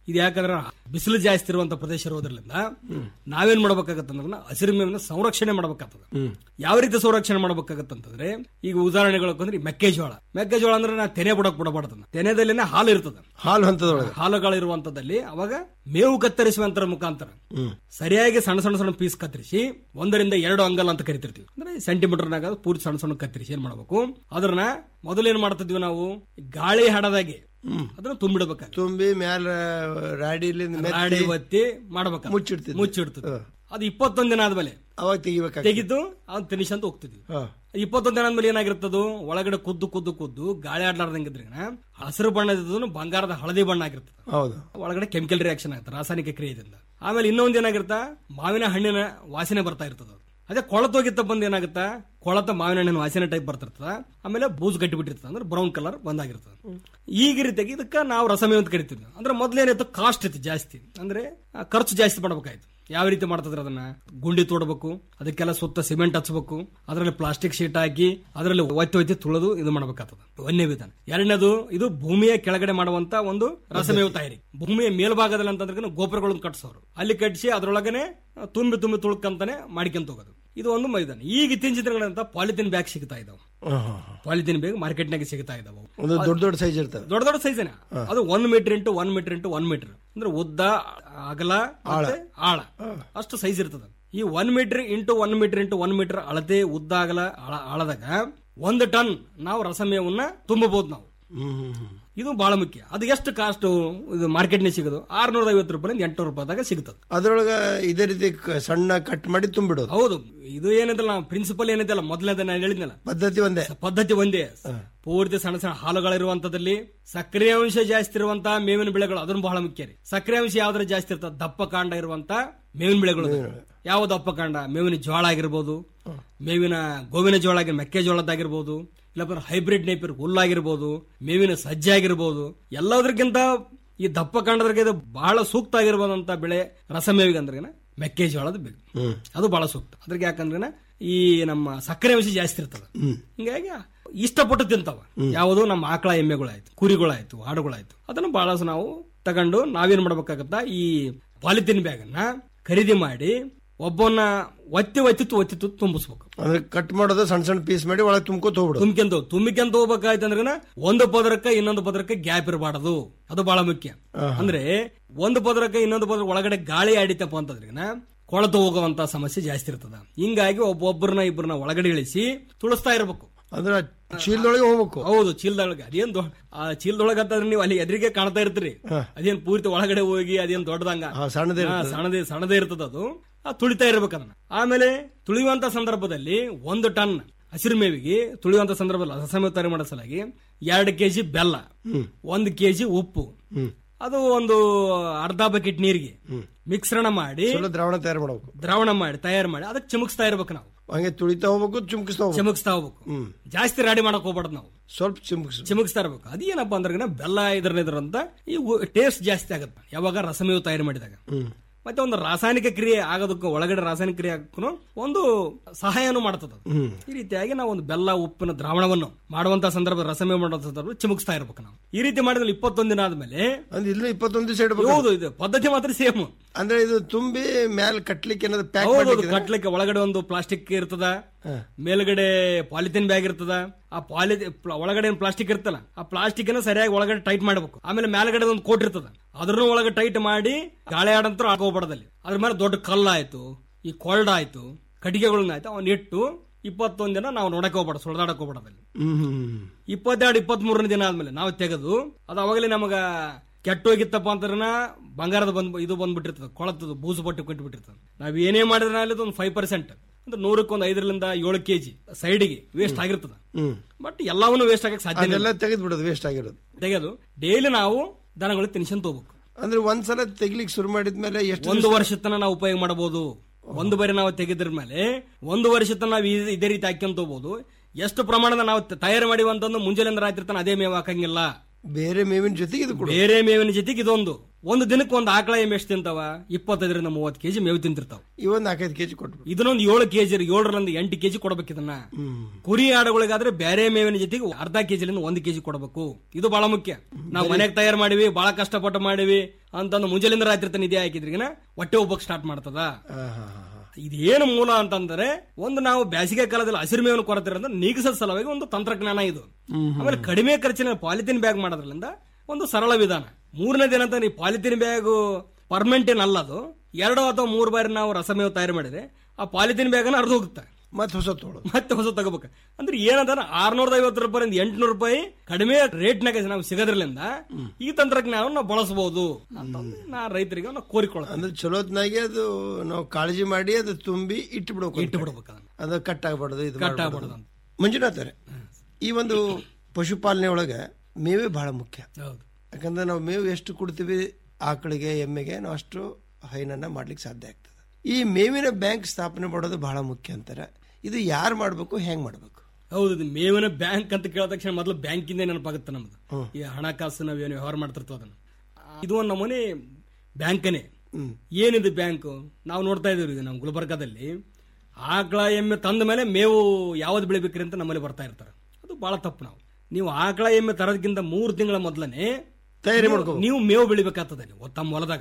ಇದು ಯಾಕಂದ್ರೆ ಬಿಸಿಲು ಜಾಸ್ತಿ ಇರುವಂತ ಪ್ರದೇಶ ಇರೋದ್ರಿಂದ ನಾವೇನ್ ಮಾಡ್ಬೇಕಾಗತ್ತಂದ್ರೆ ಹಸಿರು ಮೇವಿನ ಸಂರಕ್ಷಣೆ ಮಾಡ್ಬೇಕಾಗ್ತದೆ ಯಾವ ರೀತಿ ಸಂರಕ್ಷಣೆ ಮಾಡ್ಬೇಕಾಗತ್ತಂತಂದ್ರೆ ಈಗ ಉದಾಹರಣೆಗಳು ಅಂದ್ರೆ ಈ ಮೆಕ್ಕೆಜೋಳ ಮೆಕ್ಕೆಜೋಳ ಅಂದ್ರೆ ನಾ ತೆನೆ ಬಿಡಕ್ ಬಿಡಬಾರ್ದು ತೆನೆದಲ್ಲಿನೇ ಹಾಲು ಇರ್ತದೆ ಹಾಲು ಹಂತದೊಳಗೆ ಹಾಲುಗಳಿರುವಂತದಲ್ಲಿ ಅವಾಗ ಮೇವು ಕತ್ತರಿಸುವಂತರ ಮುಖಾಂತರ ಸರಿಯಾಗಿ ಸಣ್ಣ ಸಣ್ಣ ಸಣ್ಣ ಪೀಸ್ ಕತ್ತರಿಸಿ ಒಂದರಿಂದ ಎರಡು ಅಂಗಲ್ ಅಂತ ಕರಿತಿರ್ತೀವಿ ಅಂದ್ರೆ ಸೆಂಟಿಮೀಟರ್ನಾಗ ಪೂರ್ತಿ ಸಣ್ಣ ಸಣ್ಣ ಕತ್ತರಿಸಿ ಏನ್ ಮಾಡ್ಬೇಕು ಅದನ್ನ ಮೊದಲೇನ್ ಮಾಡ್ತಿದ್ವಿ ನಾವು ಗಾಳಿ ಹಡದಾಗೆ ಅದನ್ನ ತುಂಬಿಡ್ಬೇಕು ತುಂಬಿ ಮ್ಯಾಲ ರಾಡಿಲಿ ರಾಡಿ ಒತ್ತಿ ಮಾಡ್ಬೇಕು ಮುಚ್ಚಿಡ್ತಿದ್ವಿ. ಮುಚ್ಚಿಡ್ತದೆ ಅದು ಇಪ್ಪತ್ತೊಂದ್ ದಿನ ಆದ್ಮೇಲೆ ಅವಾಗ ತೆಗಿಬೇಕಾಗ್ತದೆ. ತೆಗಿತು ಅವ್ನು ಫಿನಿಶ್ ಅಂತ ಹೋಗ್ತಿದ್ವಿ ಇಪ್ಪತ್ತೊಂದ್ ದಿನ ಆದ್ಮೇಲೆ ಏನಾಗಿರ್ತದು ಒಳಗಡೆ ಕುದ್ದು ಕುದ್ದು ಕುದ್ದು ಗಾಳಿ ಆಡ್ಲಾರ್ದಂಗಿದ್ರೆ ಹಸಿರು ಬಣ್ಣದ ಬಂಗಾರದ ಹಳದಿ ಬಣ್ಣ ಆಗಿರ್ತದೆ ಹೌದು ಒಳಗಡೆ ಕೆಮಿಕಲ್ ರಿಯಾಕ್ಷನ್ ಆಗುತ್ತೆ ರಾಸಾಯನಿಕ ಕ್ರಿಯೆಯಿಂದ ಆಮೇಲೆ ಇನ್ನೊಂದ್ ಏನಾಗಿರುತ್ತ ಮಾವಿನ ಹಣ್ಣಿನ ವಾಸನೆ ಬರ್ತಾ ಇರ್ತದ ಅದೇ ಕೊಳತೋಗಿತ್ತ ಬಂದ್ ಏನಾಗುತ್ತಾ ಕೊಳತ ಮಾವಿನ ಹಣ್ಣಿನ ವಾಸನೆ ಟೈಪ್ ಬರ್ತಿರ್ತದ ಆಮೇಲೆ ಬೂಸ್ ಗಟ್ಟಿ ಬಿಟ್ಟಿರ್ತದೆ ಅಂದ್ರೆ ಬ್ರೌನ್ ಕಲರ್ ಬಂದಾಗಿರ್ತದೆ ಈಗ ರೀತಿಯಾಗಿ ಇದಕ್ಕ ನಾವು ರಸಮೇವ್ ಅಂತ ಕರಿತೀವಿ ಅಂದ್ರೆ ಮೊದ್ಲೇನಿತ್ತು ಕಾಸ್ಟ್ ಇತ್ತು ಜಾಸ್ತಿ ಅಂದ್ರೆ ಆ, ಖರ್ಚು ಜಾಸ್ತಿ ಮಾಡ್ಬೇಕಾಯ್ತು ಯಾವ ರೀತಿ ಮಾಡ್ತಿದ್ರೆ ಅದನ್ನ ಗುಂಡಿ ತೋಡ್ಬೇಕು ಅದಕ್ಕೆಲ್ಲ ಸುತ್ತ ಸಿಮೆಂಟ್ ಹಚ್ಬೇಕು ಅದರಲ್ಲಿ ಪ್ಲಾಸ್ಟಿಕ್ ಶೀಟ್ ಹಾಕಿ ಅದರಲ್ಲಿ ಒತ್ತಿ ಒತ್ತಿ ತುಳಿದು ಇದು ಮಾಡ್ಬೇಕಾಗ್ತದೆ ಒಂದೇ ವಿಧಾನ ಎರಡನೇದು ಇದು ಭೂಮಿಯ ಕೆಳಗಡೆ ಮಾಡುವಂತ ಒಂದು ರಸಮೇವು ತಯಾರಿ ಭೂಮಿಯ ಮೇಲ್ಭಾಗದಲ್ಲಿ ಅಂತಂದ್ರೆ ಗೋಪುರಗಳನ್ನು ಕಟ್ಸೋರು ಅಲ್ಲಿ ಕಟ್ಟಿಸಿ ಅದ್ರೊಳಗನೆ ತುಂಬಿ ತುಂಬಿ ತುಳ್ಕಂತಾನೆ ಮಾಡ್ಕೊಂತ ಹೋಗೋದು ಇದು ಒಂದು ಮೈದಾನ ಈಗ ಇತ್ತೀಚಿನ ದಿನಗಳಂತ ಪಾಲಿಥಿನ್ ಬ್ಯಾಗ್ ಸಿಗ್ತಾ ಇದಾವೆ ಪಾಲಿಥಿನ್ ಬ್ಯಾಗ್ ಮಾರ್ಕೆಟ್ನಾಗ ಸಿಗ್ತಾ ಇದಾವೆ ಒಂದು ದೊಡ್ಡ ದೊಡ್ಡ ಸೈಜ್ ಇರ್ತವೆ ದೊಡ್ಡ ದೊಡ್ಡ ಸೈಜ್ ಅದು one metre into one metre into one metre ಅಂದ್ರೆ ಉದ್ದ ಅಗಲ ಮತ್ತೆ ಆಳ ಅಷ್ಟು ಸೈಜ್ ಇರ್ತದ ಈ one metre into one metre into one metre ಅಳತೆ ಉದ್ದ ಅಗಲ ಆಳ- ಆಳದಾಗ ಒಂದು ಟನ್ ನಾವು ರಸಮೇವನ್ನ ತುಂಬಬಹುದು ನಾವು ಇದು ಬಹಳ ಮುಖ್ಯ ಅದು ಎಷ್ಟು ಕಾಸ್ಟ್ ಇದು ಮಾರ್ಕೆಟ್ನಾಗ ಸಿಗೋದು ಆರ್ನೂರ ಐವತ್ತು ರೂಪಾಯಿ ಎಂಟುನೂರು ರೂಪಾಯಿದಾಗ ಸಿಗ್ತದೆ ಅದ್ರೊಳಗ ಇದೇ ರೀತಿ ಕ- ಸಣ್ಣ ಕಟ್ ಮಾಡಿ ತುಂಬಿಡೋದು ಹೌದು ಇದು ಏನಿದಲ್ಲ ಪ್ರಿನ್ಸಿಪಲ್ ಏನಿದಲ್ಲ ಮೊದಲನೇದ ನಾನು ಹೇಳಿದ್ನಲ್ಲ ಪದ್ಧತಿ ಒಂದೇ ಪದ್ಧತಿ ಒಂದೇ ಪೂರ್ತಿ ಸಣ್ಣ ಸಣ್ಣ ಹಾಲುಗಳಿರುವಂತದಲ್ಲಿ ಸಕ್ಕರೆ ಅಂಶ ಜಾಸ್ತಿ ಇರುವಂತ ಮೇವಿನ ಬೆಳೆಗಳು ಅದನ್ನು ಬಹಳ ಮುಖ್ಯ ರೀ ಸಕ್ಕರೆ ಅಂಶ ಯಾವ್ದ್ರ ಜಾಸ್ತಿ ಇರ್ತದೆ ದಪ್ಪ ಕಾಂಡ ಇರುವಂತ ಮೇವಿನ ಬೆಳೆಗಳು ಯಾವ ದಪ್ಪ ಕಾಂಡ ಮೇವಿನ ಜೋಳ ಆಗಿರ್ಬೋದು ಮೇವಿನ ಗೋವಿನ ಜೋಳ ಆಗಿ ಮೆಕ್ಕೆಜೋಳದಾಗಿರ್ಬೋದು ಇಲ್ಲಪ್ಪ ಹೈಬ್ರಿಡ್ ನೇಪಿರ್ ಹುಲ್ಲಾಗಿರ್ಬೋದು ಮೇವಿನ ಸಜ್ಜೆ ಆಗಿರ್ಬೋದು ಎಲ್ಲದಕ್ಕಿಂತ ಈ ದಪ್ಪ ಕಾಂಡದ್ರಿಗೆ ಇದು ಬಹಳ ಸೂಕ್ತ ಆಗಿರ್ಬೋದಂತ ಬೆಳೆ ರಸಮೇವಿಗೆ ಅಂದ್ರೆ ಮೆಕ್ಕೆಜೋಳದ ಬೆಳೆ ಅದು ಬಹಳ ಸೂಕ್ತ ಅದ್ರಿಗೆ ಯಾಕಂದ್ರೆ ಈ ನಮ್ಮ ಸಕ್ಕರೆ ಅಂಶ ಜಾಸ್ತಿ ಇರ್ತದೆ ಹಿಂಗಾಗಿ ಇಷ್ಟಪಟ್ಟು ತಿಂತಾವ ಯಾವುದು ನಮ್ಮ ಆಕಳ ಎಮ್ಮೆಗಳಾಯ್ತು ಕುರಿಗಳಾಯ್ತು ಆಡುಗಳಾಯ್ತು ಅದನ್ನು ಬಹಳ ನಾವು ತಗೊಂಡು ನಾವೇನ್ ಮಾಡ್ಬೇಕಾಗತ್ತ ಈ ಪಾಲಿಥಿನ್ ಬ್ಯಾಗ್ ಅನ್ನ ಖರೀದಿ ಮಾಡಿ ಒಬ್ಬನ ಒತ್ತಿ ಒತ್ತಿ ಒತ್ತಿ ತುಂಬಿಸ್ಬೇಕು ಅಂದ್ರೆ ಕಟ್ ಮಾಡೋದು ಸಣ್ಣ ಸಣ್ಣ ಪೀಸ್ ಮಾಡಿ ಒಳಗೆ ತುಂಬ್ಕೋತ ಹೋಗ್ಬಿಡೋದು ತುಂಬಿಕೆಂತ ತುಂಬಿಕೆಂತ ಹೋಗ್ಬೇಕಾಯ್ತು ಅಂದ್ರೆ ಒಂದು ಪದರಕ್ಕೆ ಇನ್ನೊಂದು ಪದರಕ್ಕೆ ಗ್ಯಾಪ್ ಇರಬಾರದು ಅದು ಬಹಳ ಮುಖ್ಯ ಅಂದ್ರೆ ಒಂದು ಪದರಕ್ಕೆ ಇನ್ನೊಂದು ಪದರ ಒಳಗಡೆ ಗಾಳಿ ಆಡಿತಪ್ಪ ಅಂತಂದ್ರೆ ಕೊಳತು ಹೋಗುವಂತ ಸಮಸ್ಯೆ ಜಾಸ್ತಿ ಇರ್ತದ ಹಿಂಗಾಗಿ ಒಬ್ಬೊಬ್ಬರನ್ನ ಇಬ್ಬರನ್ನ ಒಳಗಡೆ ಇಳಿಸಿ ತುಳಿಸ್ತಾ ಇರಬೇಕು ಅಂದ್ರೆ ಚೀಲದೊಳಗೆ ಹೋಗ್ಬೇಕು ಹೌದು ಚೀಲದೊಳಗೆ ಅದೇನ್ ದೊ- ಆ ಚೀಲದೊಳಗೆ ಅಂತಂದ್ರೆ ನೀವು ಅಲ್ಲಿ ಎದುರಿಗೆ ಕಾಣ್ತಾ ಇರ್ತೀರಿ ಅದೇನ್ ಪೂರ್ತಿ ಒಳಗಡೆ ಹೋಗಿ ಅದೇನ್ ದೊಡ್ಡದಂಗ ಸಣ್ಣದೇ ಹಾ, ಸಣ್ಣದೇ ಸಣ್ಣದೇ ಇರ್ತದ ಅದು ಆ ತುಳಿತಾ ಇರ್ಬೇಕು ಅದನ್ನ ಆಮೇಲೆ ತುಳಿಯುವಂತ ಸಂದರ್ಭದಲ್ಲಿ ಒಂದು ಟನ್ ಹಸಿರು ಮೇವಿಗೆ ತುಳಿಯುವಂತ ಸಂದರ್ಭದಲ್ಲಿ ರಸಮೇವು ತಯಾರಿ ಮಾಡೋ ಸಲಾಗಿ ಎರಡು ಕೆಜಿ ಬೆಲ್ಲ ಒಂದು ಕೆಜಿ ಉಪ್ಪು ಅದು ಒಂದು ಅರ್ಧ ಬಕೆಟ್ ನೀರಿಗೆ ಮಿಶ್ರಣ ಮಾಡಿ ಚಲೋ ದ್ರಾವಣ ತಯಾರು ಮಾಡ್ಬೇಕು ದ್ರಾವಣ ಮಾಡಿ ತಯಾರು ಮಾಡಿ ಅದಕ್ಕೆ ಚಿಮುಕ್ಸ್ತಾ ಇರ್ಬೇಕು ನಾವು ಹಂಗೆ ತುಳಿತಾ ಹೋಗ್ಬೇಕು ಚುಮ್ಕಿಸ್ತಾ ಹೋಗ್ಬೇಕು ಚಿಮುಕ್ಸ್ತಾ ಹೋಗ್ಬೇಕು ಹ್ಮ್ ಜಾಸ್ತಿ ರಾಡಿ ಮಾಡಕ್ ಹೋಗ್ಬಾರ್ದು ನಾವು ಸ್ವಲ್ಪ ಚಿಮ್ಕಿಸ್ ಚಿಮುಕ್ಸ್ತಾ ಇರ್ಬೇಕು ಅದೇನಪ್ಪ ಅಂದ್ರೆ ಬೆಲ್ಲ ಇದ್ರ ಇದ್ರ ಅಂತ ಈ ಟೇಸ್ಟ್ ಜಾಸ್ತಿ ಆಗುತ್ತೆ ಯಾವಾಗ ರಸಮೇವು ತಯಾರು ಮಾಡಿದಾಗ ಮತ್ತೆ ಒಂದು ರಾಸಾಯನಿಕ ಕ್ರಿಯೆ ಆಗೋದಕ್ಕೂ ಒಳಗಡೆ ರಾಸಾಯನಿಕ ಕ್ರಿಯೆ ಆಗೋಕ್ಕೂ ಒಂದು ಸಹಾಯನೂ ಮಾಡ್ತದ ಅದು. ಹ್ಮ್ ಈ ರೀತಿಯಾಗಿ ನಾವು ಒಂದು ಬೆಲ್ಲ ಉಪ್ಪಿನ ದ್ರಾವಣವನ್ನು ಮಾಡುವಂತ ಸಂದರ್ಭ ರಸಮೇವು ಮಾಡುವಂತ ಸಂದರ್ಭ ಚಿಮುಕ್ಸ್ತಾ ಇರ್ಬೇಕು ನಾವು ಈ ರೀತಿ ಮಾಡಿದ್ರೆ ಇಪ್ಪತ್ತೊಂದು ದಿನ ಆದ್ಮೇಲೆ ಅಂದ್ರೆ ಇಲ್ಲೂ ಇಪ್ಪತ್ತೊಂದು ದಿವಸ ಇಡ್ಬೇಕು ಹೌದು ಇದು ಪದ್ಧತಿ ಮಾತ್ರ ಸೇಮ್ ಅಂದ್ರೆ ಇದು ತುಂಬಿ ಮ್ಯಾಲ್ ಕಟ್ಲಿಕ್ಕೆ ಏನಾದ್ರು ಪ್ಯಾಕ್ ಹೌದು ಮಾಡ್ಲಿಕ್ಕೆ ಕಟ್ಲಿಕ್ಕೆ ಒಳಗಡೆ ಒಂದು ಪ್ಲಾಸ್ಟಿಕ್ ಇರ್ತದ ಮೇಲ್ಗಡೆ ಪಾಲಿಥಿನ್ ಬ್ಯಾಗ್ ಇರ್ತದ ಆ ಪಾಲಿ ಒಳಗಡೆ ಪ್ಲಾಸ್ಟಿಕ್ ಇರ್ತಲ್ಲ ಆ ಪ್ಲಾಸ್ಟಿಕ್ ಅನ್ನ ಸರಿಯಾಗಿ ಒಳಗಡೆ ಟೈಟ್ ಮಾಡಬೇಕು ಆಮೇಲೆ ಮೇಲ್ಗಡೆ ಒಂದು ಕೋಟ್ ಇರ್ತದ ಅದ್ರನ್ನು ಒಳಗೆ ಟೈಟ್ ಮಾಡಿ ಗಾಳಿ ಆಡಂತರ ಹಾಕೋಬಾರ್ದಲ್ಲಿ ಅದ್ರ ಮೇಲೆ ದೊಡ್ಡ ಕಲ್ಲಾಯ್ತು ಈ ಕೊಲ್ಡ್ ಆಯ್ತು ಕಟ್ಟಿಗೆಗಳನ್ನ ಆಯ್ತು ಅವನ್ನ ಇಟ್ಟು ಇಪ್ಪತ್ತೊಂದ್ ದಿನ ನಾವು ನೋಡಕ್ ಹೋಗ್ಬಾರ್ದು ಸುಳ್ದಾಡಕ್ ಹೋಗ್ಬಾರ್ದಲ್ಲಿ ಹ್ಮ್ ಇಪ್ಪತ್ತೆರಡು ಇಪ್ಪತ್ತ್ ಮೂರನೇ ದಿನ ಆದ್ಮೇಲೆ ನಾವು ತೆಗೆದು ಅದು ಅವಾಗಲೇ ನಮಗ ಕೆಟ್ಟೋಗಿತ್ತಪ್ಪ ಅಂತಂದ್ರ ಬಂಗಾರದ ಬಂದ್ ಇದು ಬಂದ್ಬಿಟ್ಟಿರ್ತದೆ ಕೊಳತದು ಬೂಸು ಪಟ್ಟು ಕಟ್ಟಿಬಿಟ್ಟಿರ್ತದೆ ನಾವ್ ಏನೇ ಮಾಡಿದ್ರೆ ಅಲ್ಲಿ ಒಂದು ಫೈವ್ ಪರ್ಸೆಂಟ್ ಅಂದ್ರೆ ನೂರಕ್ಕೆ ಒಂದು ಐದರಿಂದ ಏಳು ಕೆಜಿ ಸೈಡ್ಗೆ ವೇಸ್ಟ್ ಆಗಿರ್ತದ ಹ್ಮ್ ಬಟ್ ಎಲ್ಲವನ್ನು ವೇಸ್ಟ್ ಆಗಕ್ಕೆ ಸಾಧ್ಯ ಅದೆಲ್ಲ ತೆಗೆದು ಬಿಡೋದು ವೇಸ್ಟ್ ಆಗಿರೋದು ತೆಗೆದು ಡೈಲಿ ನಾವು ದನಗಳಿಗೆ ತಿನ್ಸಂತ ಹೋಗ್ಬೇಕು ಅಂದ್ರೆ ಒಂದ್ಸಲ ತೆಗಿಲಿಕ್ಕೆ ಶುರು ಮಾಡಿದ್ಮೇಲೆ ಎಷ್ಟು ಒಂದು ದಿವ್ಸ- ವರ್ಷ ತನ ನಾವು ಉಪಯೋಗ ಮಾಡಬಹುದು ಒಂದು ಬಾರಿ ನಾವು ತೆಗೆದ್ರ ಮೇಲೆ ಒಂದು ವರ್ಷ ತನ ನಾವು ಇದ್- ಇದೇ ರೀತಿ ಹಾಕ್ಯಂತ ಹೋಗ್ಬೋದು ಎಷ್ಟು ಪ್ರಮಾಣದ ನಾವು ತ- ತಯಾರು ಮಾಡಿವಂತಂದು ಮುಂಜಾನೆ ರಾತ್ರಿ ತನ ಅದೇ ಮೇವು ಹಾಕಂಗಿಲ್ಲ ಬೇರೆ ಮೇವಿನ ಜೊತೆಗೆ ಇದು ಕೊಡು ಬೇರೆ ಮೇವಿನ ಜೊತೆಗೆ ಇದೊಂದು ಒಂದು ದಿನಕ್ಕೆ ಒಂದು ಆಕಳ ಎಮ್ಮೆ ಎಷ್ಟು ತಿಂತಾವ ಇಪ್ಪತ್ತೈದರಿಂದ ಮೂವತ್ತು ಕೆಜಿ ಮೇವು ತಿಂತಿರ್ತಾವ ಇವನ್ ನಾಲ್ಕೈದು ಕೆಜಿ ಕೊಟ್ಬಿಡು ಇದನ್ನೊಂದು ಏಳು ಕೆಜಿ ಏಳರಿಂದ ಎಂಟು ಕೆಜಿ ಕೊಡ್ಬೇಕು ಇದನ್ನ ಕುರಿ ಆಡುಗಳಿಗಾದ್ರೆ ಬೇರೆ ಮೇವಿನ ಜೊತೆಗೆ ಅರ್ಧ ಕೆಜಿಲಿಂದ ಒಂದು ಕೆಜಿ ಕೊಡಬೇಕು ಇದು ಬಹಳ ಮುಖ್ಯ ನಾವು ಮನೆಗೆ ತಯಾರು ಮಾಡಿವಿ ಬಹಳ ಕಷ್ಟಪಟ್ಟು ಮಾಡಿವಿ ಅಂತಂದು ಮುಂಜಾನಿಂದ ರಾತ್ರಿ ತನ ನಿಧಿ ಹಾಕಿದ್ರಿಗಿನ ಹೊಟ್ಟೆ ಹೋಗ್ಬೇಕು ಸ್ಟಾರ್ಟ್ ಮಾಡ್ತದ ಇದೇನು ಮೂಲ ಅಂತಂದ್ರೆ ಒಂದು ನಾವು ಬೇಸಿಗೆ ಕಾಲದಲ್ಲಿ ಹಸಿರು ಮೇವನ್ನು ಕೊರತೆ ಇರೋದ್ರಿಂದ ನೀಗಿಸೋ ಸಲುವಾಗಿ ಒಂದು ತಂತ್ರಜ್ಞಾನ ಇದು ಆಮೇಲೆ ಕಡಿಮೆ ಖರ್ಚಿನ ಪಾಲಿಥಿನ್ ಬ್ಯಾಗ್ ಮಾಡೋದ್ರಿಂದ ಒಂದು ಸರಳ ವಿಧಾನ ಮೂರನೇ ದಿನ ಅಂತ ನೀವು ಪಾಲಿಥಿನ್ ಬ್ಯಾಗ್ ಪರ್ಮನೆಂಟ್ ಏನಲ್ಲ ಅದು ಎರಡು ಅಥವಾ ಮೂರು ಬಾರಿ ನಾವು ರಸಮೇವು ತಯಾರು ಮಾಡಿದ್ರೆ ಆ ಪಾಲಿಥಿನ್ ಬ್ಯಾಗ್ ಅರ್ಧ ಹೋಗುತ್ತೆ ಮತ್ತೆ ಹೊಸ ತೋಳು ಮತ್ತೆ ಹೊಸ ತಗೋಬೇಕು ಅಂದ್ರೆ ಏನಂತ ಆರ್ನೂರ ಐವತ್ತು ರೂಪಾಯಿಂದ ಎಂಟುನೂರು ರೂಪಾಯಿ ಕಡಿಮೆ ರೇಟ್ನಾಗ ನಾವು ಸಿಗೋದ್ರಲಿಂದ ಈ ತಂತ್ರಜ್ಞಾನ ನಾವು ಬಳಸಬಹುದು ಅಂತಂದು ನಾ ರೈತರಿಗೆ ನಾವು ಕೋರಿಕೊಳ್ಳೋದು ಅಂದ್ರೆ ಚಲೋತ್ನಾಗೆ ಅದು ನಾವು ಕಾಳಜಿ ಮಾಡಿ ಅದು ತುಂಬಿ ಇಟ್ಟು ಬಿಡ್ಬೇಕು ಇಟ್ಟು ಬಿಡ್ಬೇಕು ಅದು ಕಟ್ ಆಗ್ಬಾರ್ದು ಇದು ಕಟ್ ಮಾಡ್ಬಾರ್ದು. ಆಗ್ಬಾರ್ದು ಅಂತ. ಮಂಜುನಾಥ್ ಅವರೇ ಈ ಒಂದು ಪಶುಪಾಲನೆ ಒಳಗೆ ಮೇವೇ ಬಹಳ ಮುಖ್ಯ ಹೌದು ಯಾಕಂದ್ರೆ ನಾವು ಮೇವು ಎಷ್ಟು ಕೊಡ್ತೀವಿ ಆಕಳಿಗೆ ಎಮ್ಮೆಗೆ ನಾವು ಅಷ್ಟು ಹೈನನ್ನ ಮಾಡ್ಲಿಕ್ಕೆ ಸಾಧ್ಯ ಆಗ್ತದೆ ಈ ಮೇವಿನ ಬ್ಯಾಂಕ್ ಸ್ಥಾಪನೆ ಮಾಡೋದು ಬಹಳ ಮುಖ್ಯ ಅಂತಾರೆ ಇದು ಯಾರು ಮಾಡಬೇಕು ಹೆಂಗ್ ಮಾಡಬೇಕು ಹೌದು ಇದು ಮೇವಿನ ಬ್ಯಾಂಕ್ ಅಂತ ಕೇಳಿದ ತಕ್ಷಣ ಮೊದಲು ಬ್ಯಾಂಕಿಂದ ನೆನಪಾಗುತ್ತೆ ನಮ್ದು ಈ ಹಣಕಾಸು ನಾವೇನು ವ್ಯವಹಾರ ಮಾಡ್ತಿರ್ತೀವಿ ಅದನ್ನ ಇದು ಒಂದು ನಮೂನೆ ಬ್ಯಾಂಕನೇ ಏನಿದು ಬ್ಯಾಂಕ್ ನಾವು ನೋಡ್ತಾ ಇದೀವಿ ಈಗ ನಮ್ಮ ಗುಲ್ಬರ್ಗಾದಲ್ಲಿ ಆಕಳ ಎಮ್ಮೆ ತಂದ ಮೇಲೆ ಮೇವು ಯಾವ್ದು ಬೆಳಿಬೇಕ್ರಿ ಅಂತ ನಮ್ಮಲ್ಲಿ ಬರ್ತಾ ಇರ್ತಾರೆ ಅದು ಬಹಳ ತಪ್ಪು ನಾವು ನೀವು ಆಕಳ ಎಮ್ಮೆ ತರೋದಕ್ಕಿಂತ ಮೂರು ತಿಂಗಳ ಮೊದಲನೇ ತಯಾರಿ ನೀವು- ಮಾಡ್ಕೋ. ನೀವು ಮೇವು ಬೆಳಿಬೇಕಾಗ್ತದೆ ನೀವು ತಮ್ಮ ಹೊಲದಾಗ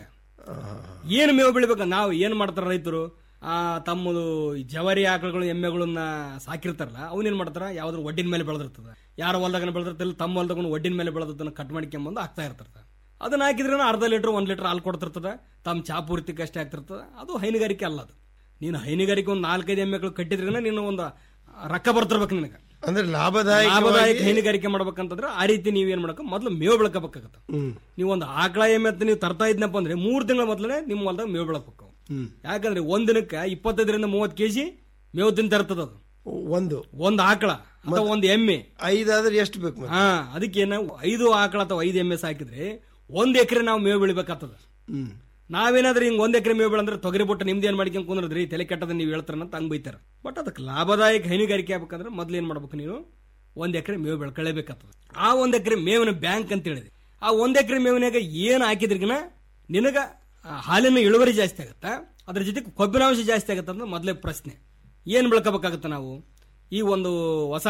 ಏನು ಮೇವು ಬೆಳಿಬೇಕ ನಾವು ಏನ್ ಮಾಡ್ತಾರ ರೈತರು ಆ ತಮ್ಮದು ಈ ಜವಾರಿ ಆಕಳುಗಳು ಎಮ್ಮೆಗಳನ್ನ ಸಾಕಿರ್ತಾರಲ್ಲ ಅವನೇನ್ ಮಾಡ್ತಾರ ಯಾವ್ದ್ರ ಒಡ್ಡಿನ ಮೇಲೆ ಬೆಳೆದಿರ್ತದ ಯಾರ ಹೊಲ್ದಾಗ ಬೆಳೆದಿರ್ತಿಲ್ಲ ತಮ್ಮ ಹೊಲ್ದಾಗ ಒಡ್ಡಿನ ಮೇಲೆ ಬೆಳೆದದನ್ನ ಕಟ್ ಮಾಡ್ಕೊಂಬಂದು ಹಾಕ್ತಾ ಇರ್ತಾರ ಅದನ್ನ ಹಾಕಿದ್ರೆ ಅರ್ಧ ಲೀಟರ್ ಒಂದ್ ಲೀಟರ್ ಹಾಲು ಕೊಡ್ತಿರ್ತದ ತಮ್ಮ ಚಾ ಪೂರ್ತಿಗೆ ಅಷ್ಟೇ ಆಗ್ತಿರ್ತದ ಅದು ಹೈನುಗಾರಿಕೆ ಅಲ್ಲ ಅದು ನೀನು ಹೈನುಗಾರಿಕೆ ಒಂದು ನಾಲ್ಕೈದು ಎಮ್ಮೆಗಳು ಕಟ್ಟಿದ್ರಿಂದ ನೀನು ಒಂದು ರೊಕ್ಕ ಬರ್ತಿರ್ಬೇಕು ನಿನಗೆ ಅಂದ್ರೆ ಲಾಭದಾಯಕ ಲಾಭದಾಯಕ ಹೈನುಗಾರಿಕೆ ಮಾಡ್ಬೇಕಂತಂದ್ರೆ ಆ ರೀತಿ ನೀವ್ ಏನ್ ಮಾಡಬೇಕು ಮೊದಲು ಮೇವು ಬೆಳ್ಕೋಬೇಕಾಗತ್ತ ನೀವು ಒಂದು ಆಕಳ ಎಮ್ಮೆ ಅಂತ ನೀವು ತರ್ತಾ ಇದ್ನಪ್ಪ ಅಂದ್ರೆ ಮೂರ್ ತಿಂಗಳ ಮೊದಲೇ ನಿಮ್ಮ ಹೊಲದಾಗ ಮೇವು ಬೆಳಬೇಕು ಯಾಕಂದ್ರೆ ಒಂದ್ ದಿನಕ್ಕೆ ಇಪ್ಪತ್ತೈದರಿಂದ ಮೂವತ್ ಕೆಜಿ ಮೇವು ತಿಂತ ಇರ್ತದ ಅದು ಒಂದು ಒಂದ್ ಆಕಳ ಅಥವಾ ಒಂದ್ ಎಮ್ಮೆ ಐದಾದ್ರೆ ಎಷ್ಟು ಬೇಕು ಮತ್ತೆ? ಹಾ ಅದಕ್ಕೆ ನಾವು ಐದು ಆಕಳ ಅಥವಾ ಐದು ಎಮ್ಮೆ ಸಾಕಿದ್ರೆ ಒಂದ್ ಎಕರೆ ನಾವು ಮೇವು ಬೆಳಿಬೇಕಾಗ್ತದ ಹ್ಮ್ ನಾವೇನಾದ್ರೂ ಹಿಂಗ್ ಒಂದ್ ಎಕರೆ ಮೇವು ಬೆಳಂದ್ರೆ ತೊಗರಿ ಬೊಟ್ಟ ನಿಮ್ದು ಏನ್ ಮಾಡ್ಕೊಂಡ್ ಕುಂದ್ರದ್ರಿ ತಲೆ ಕೆಟ್ಟದ ನೀವು ಹೇಳ್ತಾರ ಅಂತ ಹಂಗ್ ಬೈತಾರ ಬಟ್ ಅದಕ್ಕೆ ಲಾಭದಾಯಕ ಹೈನುಗಾರಿಕೆ ಆಗ್ಬೇಕಂದ್ರೆ ಮೊದ್ಲು ಏನ್ ಮಾಡ್ಬೇಕು ನೀನು ಒಂದ್ ಎಕರೆ ಮೇವು ಬೆಳ್ಕೊಳ್ಳೇಬೇಕಾಗ್ತದೆ ಆ ಒಂದ್ ಎಕರೆ ಮೇವಿನ ಬ್ಯಾಂಕ್ ಅಂತ ಹೇಳಿದೆ ಆ ಒಂದ್ ಎಕರೆ ಮೇವಿನಾಗ ಏನ್ ಹಾಕಿದ್ರಿಗಿನ ನಿನಗ ಆ ಹಾಲಿನ ಇಳುವರಿ ಜಾಸ್ತಿ ಆಗತ್ತಾ ಅದ್ರ ಜೊತೆಗೆ ಕೊಬ್ಬಿನಾಂಶ ಜಾಸ್ತಿ ಆಗತ್ತ ಅಂತ ಮೊದಲೇ ಪ್ರಶ್ನೆ ಏನ್ ಬೆಳ್ಕೋಬೇಕಾಗತ್ತ ನಾವು ಈ ಒಂದು ಹೊಸ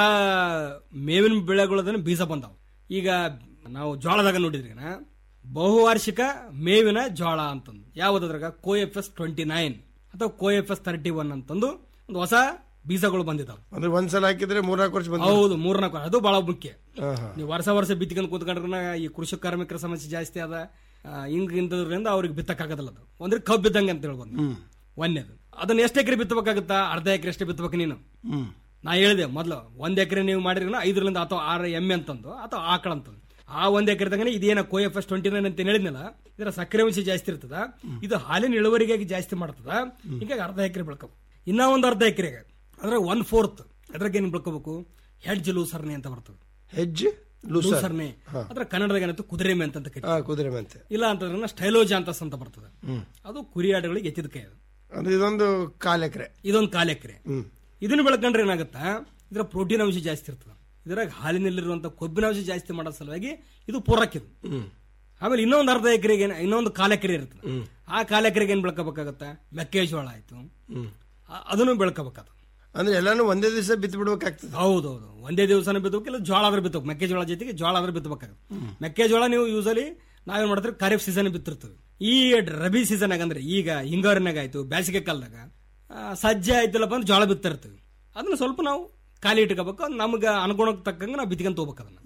ಮೇವಿನ ಬೆಳೆಗಳದನ್ನ ಬೀಜ ಬಂದಾವ ಈಗ ನಾವು ಜೋಳದಾಗ ನೋಡಿದ್ರಿಗನ ಬಹುವಾರ್ಷಿಕ ಮೇವಿನ ಜೋಳ ಅಂತಂದು ಯಾವ್ದಾದ್ರಾಗ CO F S twenty nine ಅಥವಾ CO F S thirty one ಅಂತಂದು ಒಂದು ಹೊಸ ಬೀಜಗಳು ಬಂದಿದ್ದಾವೆ ಅಂದ್ರೆ ಒಂದ್ಸಲ ಹಾಕಿದ್ರೆ ಮೂರ್ನಾಲ್ಕು ವರ್ಷ ಬಂದ ಹೌದು ಮೂರ್ನಾಲ್ಕು ಅದು ಬಹಳ ಮುಖ್ಯ ನೀವು ವರ್ಷ ವರ್ಷ ಬಿತ್ತಿಕೊಂಡು ಕೂತ್ಕೊಂಡ್ರೆ ಈ ಕೃಷಿ ಕಾರ್ಮಿಕರ ಸಮಸ್ಯೆ ಜಾಸ್ತಿ ಅದ ಆ, ಹಿಂಗ್ ಇಂಥದ್ರಿಂದ ಅವ್ರಿಗೆ ಬಿತ್ತಕ್ಕಾಗದಲ್ಲ ಅದು ಅಂದ್ರೆ ಕಬ್ಬು ಬಿದ್ದಂಗೆ ಅಂತ ಹೇಳ್ಬೋದು ಒಂದೇದು ಅದನ್ನ ಎಷ್ಟು ಎಕರೆ ಬಿತ್ತಬೇಕಾಗುತ್ತಾ ಅರ್ಧ ಎಕರೆ ಅಷ್ಟೇ ಬಿತ್ತಬೇಕು ನೀನು ಹ್ಮ್ ನಾ ಹೇಳಿದೆ ಮೊದಲು ಒಂದ್ ಎಕರೆ ನೀವು ಮಾಡಿದ್ರೆ ಐದರಿಂದ ಅಥವಾ ಆರು ಎಮ್ಮೆ ಅಂತಂದು ಅಥವಾ ಆಕಳ ಅಂತಂದು ಆ ಒಂದ್ ಎಕರೆ ತಗನೆ ಇದೇನ CO F S twenty nine ಅಂತ ಹೇಳಿದ್ನಲ್ಲ ಇದರ ಸಕ್ಕರೆ ಅಂಶ ಜಾಸ್ತಿ ಇರ್ತದ ಇದು ಹಾಲಿನ ಇಳುವರಿಗಾಗಿ ಜಾಸ್ತಿ ಮಾಡ್ತದ ಹೀಗಾಗಿ ಅರ್ಧ ಎಕರೆ ಬೆಳ್ಕೊ ಇನ್ನ ಒಂದ್ ಅರ್ಧ ಎಕರೆಗೆ ಅದ್ರ ಒನ್ ಫೋರ್ತ್ ಅದ್ರಾಗ ಏನ್ ಬೆಳ್ಕೋಬೇಕು ಹೆಡ್ಜ್ ಲೂಸರ್ನೆ ಅಂತ ಬರ್ತದೆ ಹೆಜ್ಜೆ ಲೂಸರ್. ಲೂಸರ್ನೆ ಹಾ. ಅದ್ರ ಕನ್ನಡದಾಗ ಏನಂತ ಕುದುರೆ ಮೆಂತ್ ಅಂತ ಕರೀತಾರೆ. ಆ ಕುದುರೆ ಮೆಂತೆ ಇಲ್ಲ ಅಂತಂದ್ರೆ ಸ್ಟೈಲೋಜಾಂತಸ್ ಅಂತ ಬರ್ತದೆ ಹ್ಮ್ ಅದು ಕುರಿ ಆಡುಗಳಿಗೆ ಎತ್ತಿದ ಕೈ ಅದು ಅಂದ್ರೆ ಇದೊಂದು ಕಾಲ್ ಎಕರೆ ಇದೊಂದು ಕಾಲ್ ಎಕರೆ ಹ್ಮ್ ಇದನ್ನ ಬೆಳ್ಕೊಂಡ್ರೆ ಏನಾಗುತ್ತಾ ಇದರ ಪ್ರೋಟೀನ್ ಅಂಶ ಜಾಸ್ತಿ ಇರ್ತದೆ ಇದ್ರಾಗ ಹಾಲಿನಲ್ಲಿರುವಂತ ಕೊಬ್ಬಿನ ಅಂಶ ಜಾಸ್ತಿ ಮಾಡೋ ಸಲುವಾಗಿ ಇದು ಪೂರಕ್ಕಿದು ಹ್ಮ್ ಆಮೇಲೆ ಇನ್ನೊಂದು ಅರ್ಧ ಎಕರೆಗೆ ಏನ್- ಇನ್ನೊಂದು ಕಾಲ ಎಕರೆ ಇರ್ತದೆ ಆ ಕಾಲ ಎಕರೆಗೆ ಏನ್ ಬೆಳ್ಕೋಬೇಕಾಗತ್ತ ಮೆಕ್ಕೆಜೋಳ ಆಯ್ತು ಹ್ಮ್ ಆ- ಅದನ್ನು ಬೆಳ್ಕೋಬೇಕಾದ ಅಂದ್ರೆ ಎಲ್ಲಾನು ಒಂದೇ ದಿವಸ ಬಿತ್ತು ಬಿಡ್ಬೇಕಾಗ್ತದೆ ಹೌದೌದು ಒಂದೇ ದಿವಸನ ಬಿತ್ತಬೇಕು ಇಲ್ಲ ಜೋಳ ಆದ್ರೆ ಬಿತ್ತಬೇಕು ಮೆಕ್ಕೆಜೋಳ ಜೊತೆಗೆ ಜೋಳ ಆದ್ರೆ ಬಿತ್ತಬೇಕಾಗುತ್ತೆ ಮೆಕ್ಕೆಜೋಳ ನೀವು ಯೂಸಲಿ ನಾವೇನ್ ಮಾಡ್ತೀವಿ ಖರೀಫ್ ಸೀಸನ್ ಬಿತ್ತಿರ್ತೀವಿ ಈ ರಬಿ ಸೀಸನ್ ಅಂದ್ರೆ ಈಗ ಹಿಂಗಾರಿನಾಗ ಆಯ್ತು ಬೇಸಿಗೆ ಕಾಲದಾಗ ಆ, ಸಜ್ಜೆ ಆಯ್ತಲ್ಲಪ್ಪ ಅಂದ್ರೆ ಜೋಳ ಬಿತ್ತಿರ್ತೀವಿ ಅದನ್ನ ಸ್ವಲ್ಪ ನಾವು ಖಾಲಿ ಇಟ್ಕೋಬೇಕು ಅದು ನಮ್ಗೆ ಅನುಗುಣಕ್ಕೆ ತಕ್ಕಂಗೆ ನಾವು ಬಿತ್ಕೊಂತ ಹೋಗ್ಬೇಕು ಅದನ್ನ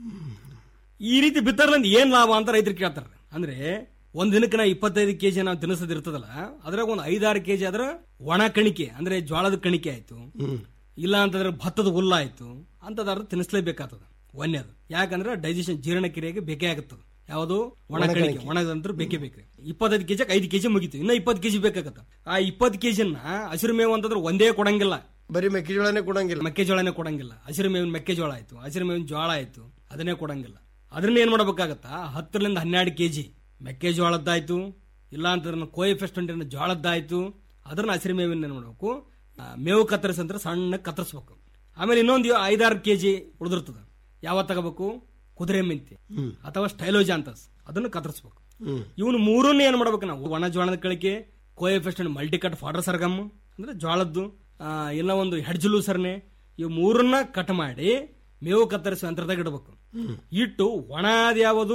ಈ ರೀತಿ ಬಿತ್ತರ್ಲಿಂದ ಏನ್ ಲಾಭ ಅಂತ ರೈತರು ಕೇಳ್ತಾರೆ ಅಂದ್ರೆ ಒಂದ್ ದಿನಕ್ಕೆ ನಾವು ಇಪ್ಪತ್ತೈದು ಕೆಜಿ ನಾವು ತಿನ್ನಿಸೋದು ಇರ್ತದಲ್ಲ ಅದ್ರಾಗ ಒಂದು ಐದಾರು ಕೆಜಿ ಅದ್ರ ಒಣ ಕಣಿಕೆ ಅಂದ್ರೆ ಜೋಳದ ಕಣಿಕೆ ಆಯ್ತು ಇಲ್ಲ ಅಂತಂದ್ರೆ ಭತ್ತದ ಹುಲ್ಲ ಆಯ್ತು ಅಂತದಾದ್ರೆ ತಿನ್ನಿಸ್ಲೇಬೇಕಾಗ್ತದ ಒಂದೇದು ಯಾಕಂದ್ರೆ ಡೈಜೆಷನ್ ಜೀರ್ಣಕ್ರಿಯೆಗೆ ಬೇಕೇ ಆಗುತ್ತದೆ ಯಾವುದು ಒಣ ಒಣ ಕಣಿಕೆ ಕಣಿಕೆ. ಒಣದಂತ್ರ ಬೇಕೇ ಬೇಕ್ರಿ ಇಪ್ಪತ್ತೈದು ಕೆಜಿ ಐದು ಕೆಜಿ ಮುಗಿತು ಇನ್ನ ಇಪ್ಪತ್ತು ಕೆಜಿ ಬೇಕಾಗತ್ತ ಆ ಇಪ್ಪತ್ತು ಕೆಜಿನ ಹಸಿರು ಮೇವು ಅಂತಂದ್ರೆ ಒಂದೇ ಕೊಡಂಗಿಲ್ಲ ಬರೀ ಮೆಕ್ಕೆಜೋಳನೇ ಕೊಡಂಗಿಲ್ಲ ಮೆಕ್ಕೆಜೋಳನೇ ಕೊಡಂಗಿಲ್ಲ ಹಸಿರು ಮೇವಿನ ಮೆಕ್ಕೆಜೋಳ ಆಯ್ತು ಹಸಿರು ಮೇವಿನ ಜೋಳ ಆಯ್ತು ಅದನ್ನೇ ಕೊಡಂಗಿಲ್ಲ ಅದನ್ನ ಏನ್ ಮಾಡ್ಬೇಕಾಗತ್ತಾ ಹತ್ತರಿಂದ ಹನ್ನೆರಡು ಕೆಜಿ ಮೆಕ್ಕೆಜೋಳದ್ದಾಯ್ತು ಇಲ್ಲ ಅಂತಂದ್ರೆ ಕೋಯಿಫೆಸ್ಟ್ ಅಂಟಿನ ಜೋಳದ್ದಾಯ್ತು ಅದನ್ನ ಹಸಿರು ಮೇವಿನ ಏನ್ ಮಾಡ್ಬೇಕು ಆ, ಮೇವು ಕತ್ತರಿಸಂದ್ರೆ ಸಣ್ಣ ಕತ್ತರಿಸ್ಬೇಕು ಆಮೇಲೆ ಇನ್ನೊಂದು ಐದಾರು ಕೆಜಿ ಉಳಿದಿರ್ತದ ಯಾವತ್ ತಗೋಬೇಕು ಕುದುರೆ ಮೆಂತಿ ಅಥವಾ ಸ್ಟೈಲೋಜಾಂತಸ್ ಅದನ್ನು ಕತ್ತರಿಸ್ಬೇಕು ಹ್ಮ್ ಇವನು ಮೂರನ್ನ ಏನ್ ಮಾಡ್ಬೇಕು ನಾವು ಒಣ ಜೋಳದ ಕಳಿಕೆ CO F S multi cut fodder sorghum ಅಂದ್ರೆ ಜೋಳದ್ದು ಆ, ಇಲ್ಲ ಒಂದು ಹೆಡ್ಜಲು ಸರ್ನೆ ಇವು ಮೂರನ್ನ ಕಟ್ ಮಾಡಿ ಮೇವು ಕತ್ತರಿಸುವ ಯಂತ್ರದಾಗ ಇಡಬೇಕು ಇಟ್ಟು ಒಣದ ಯಾವುದು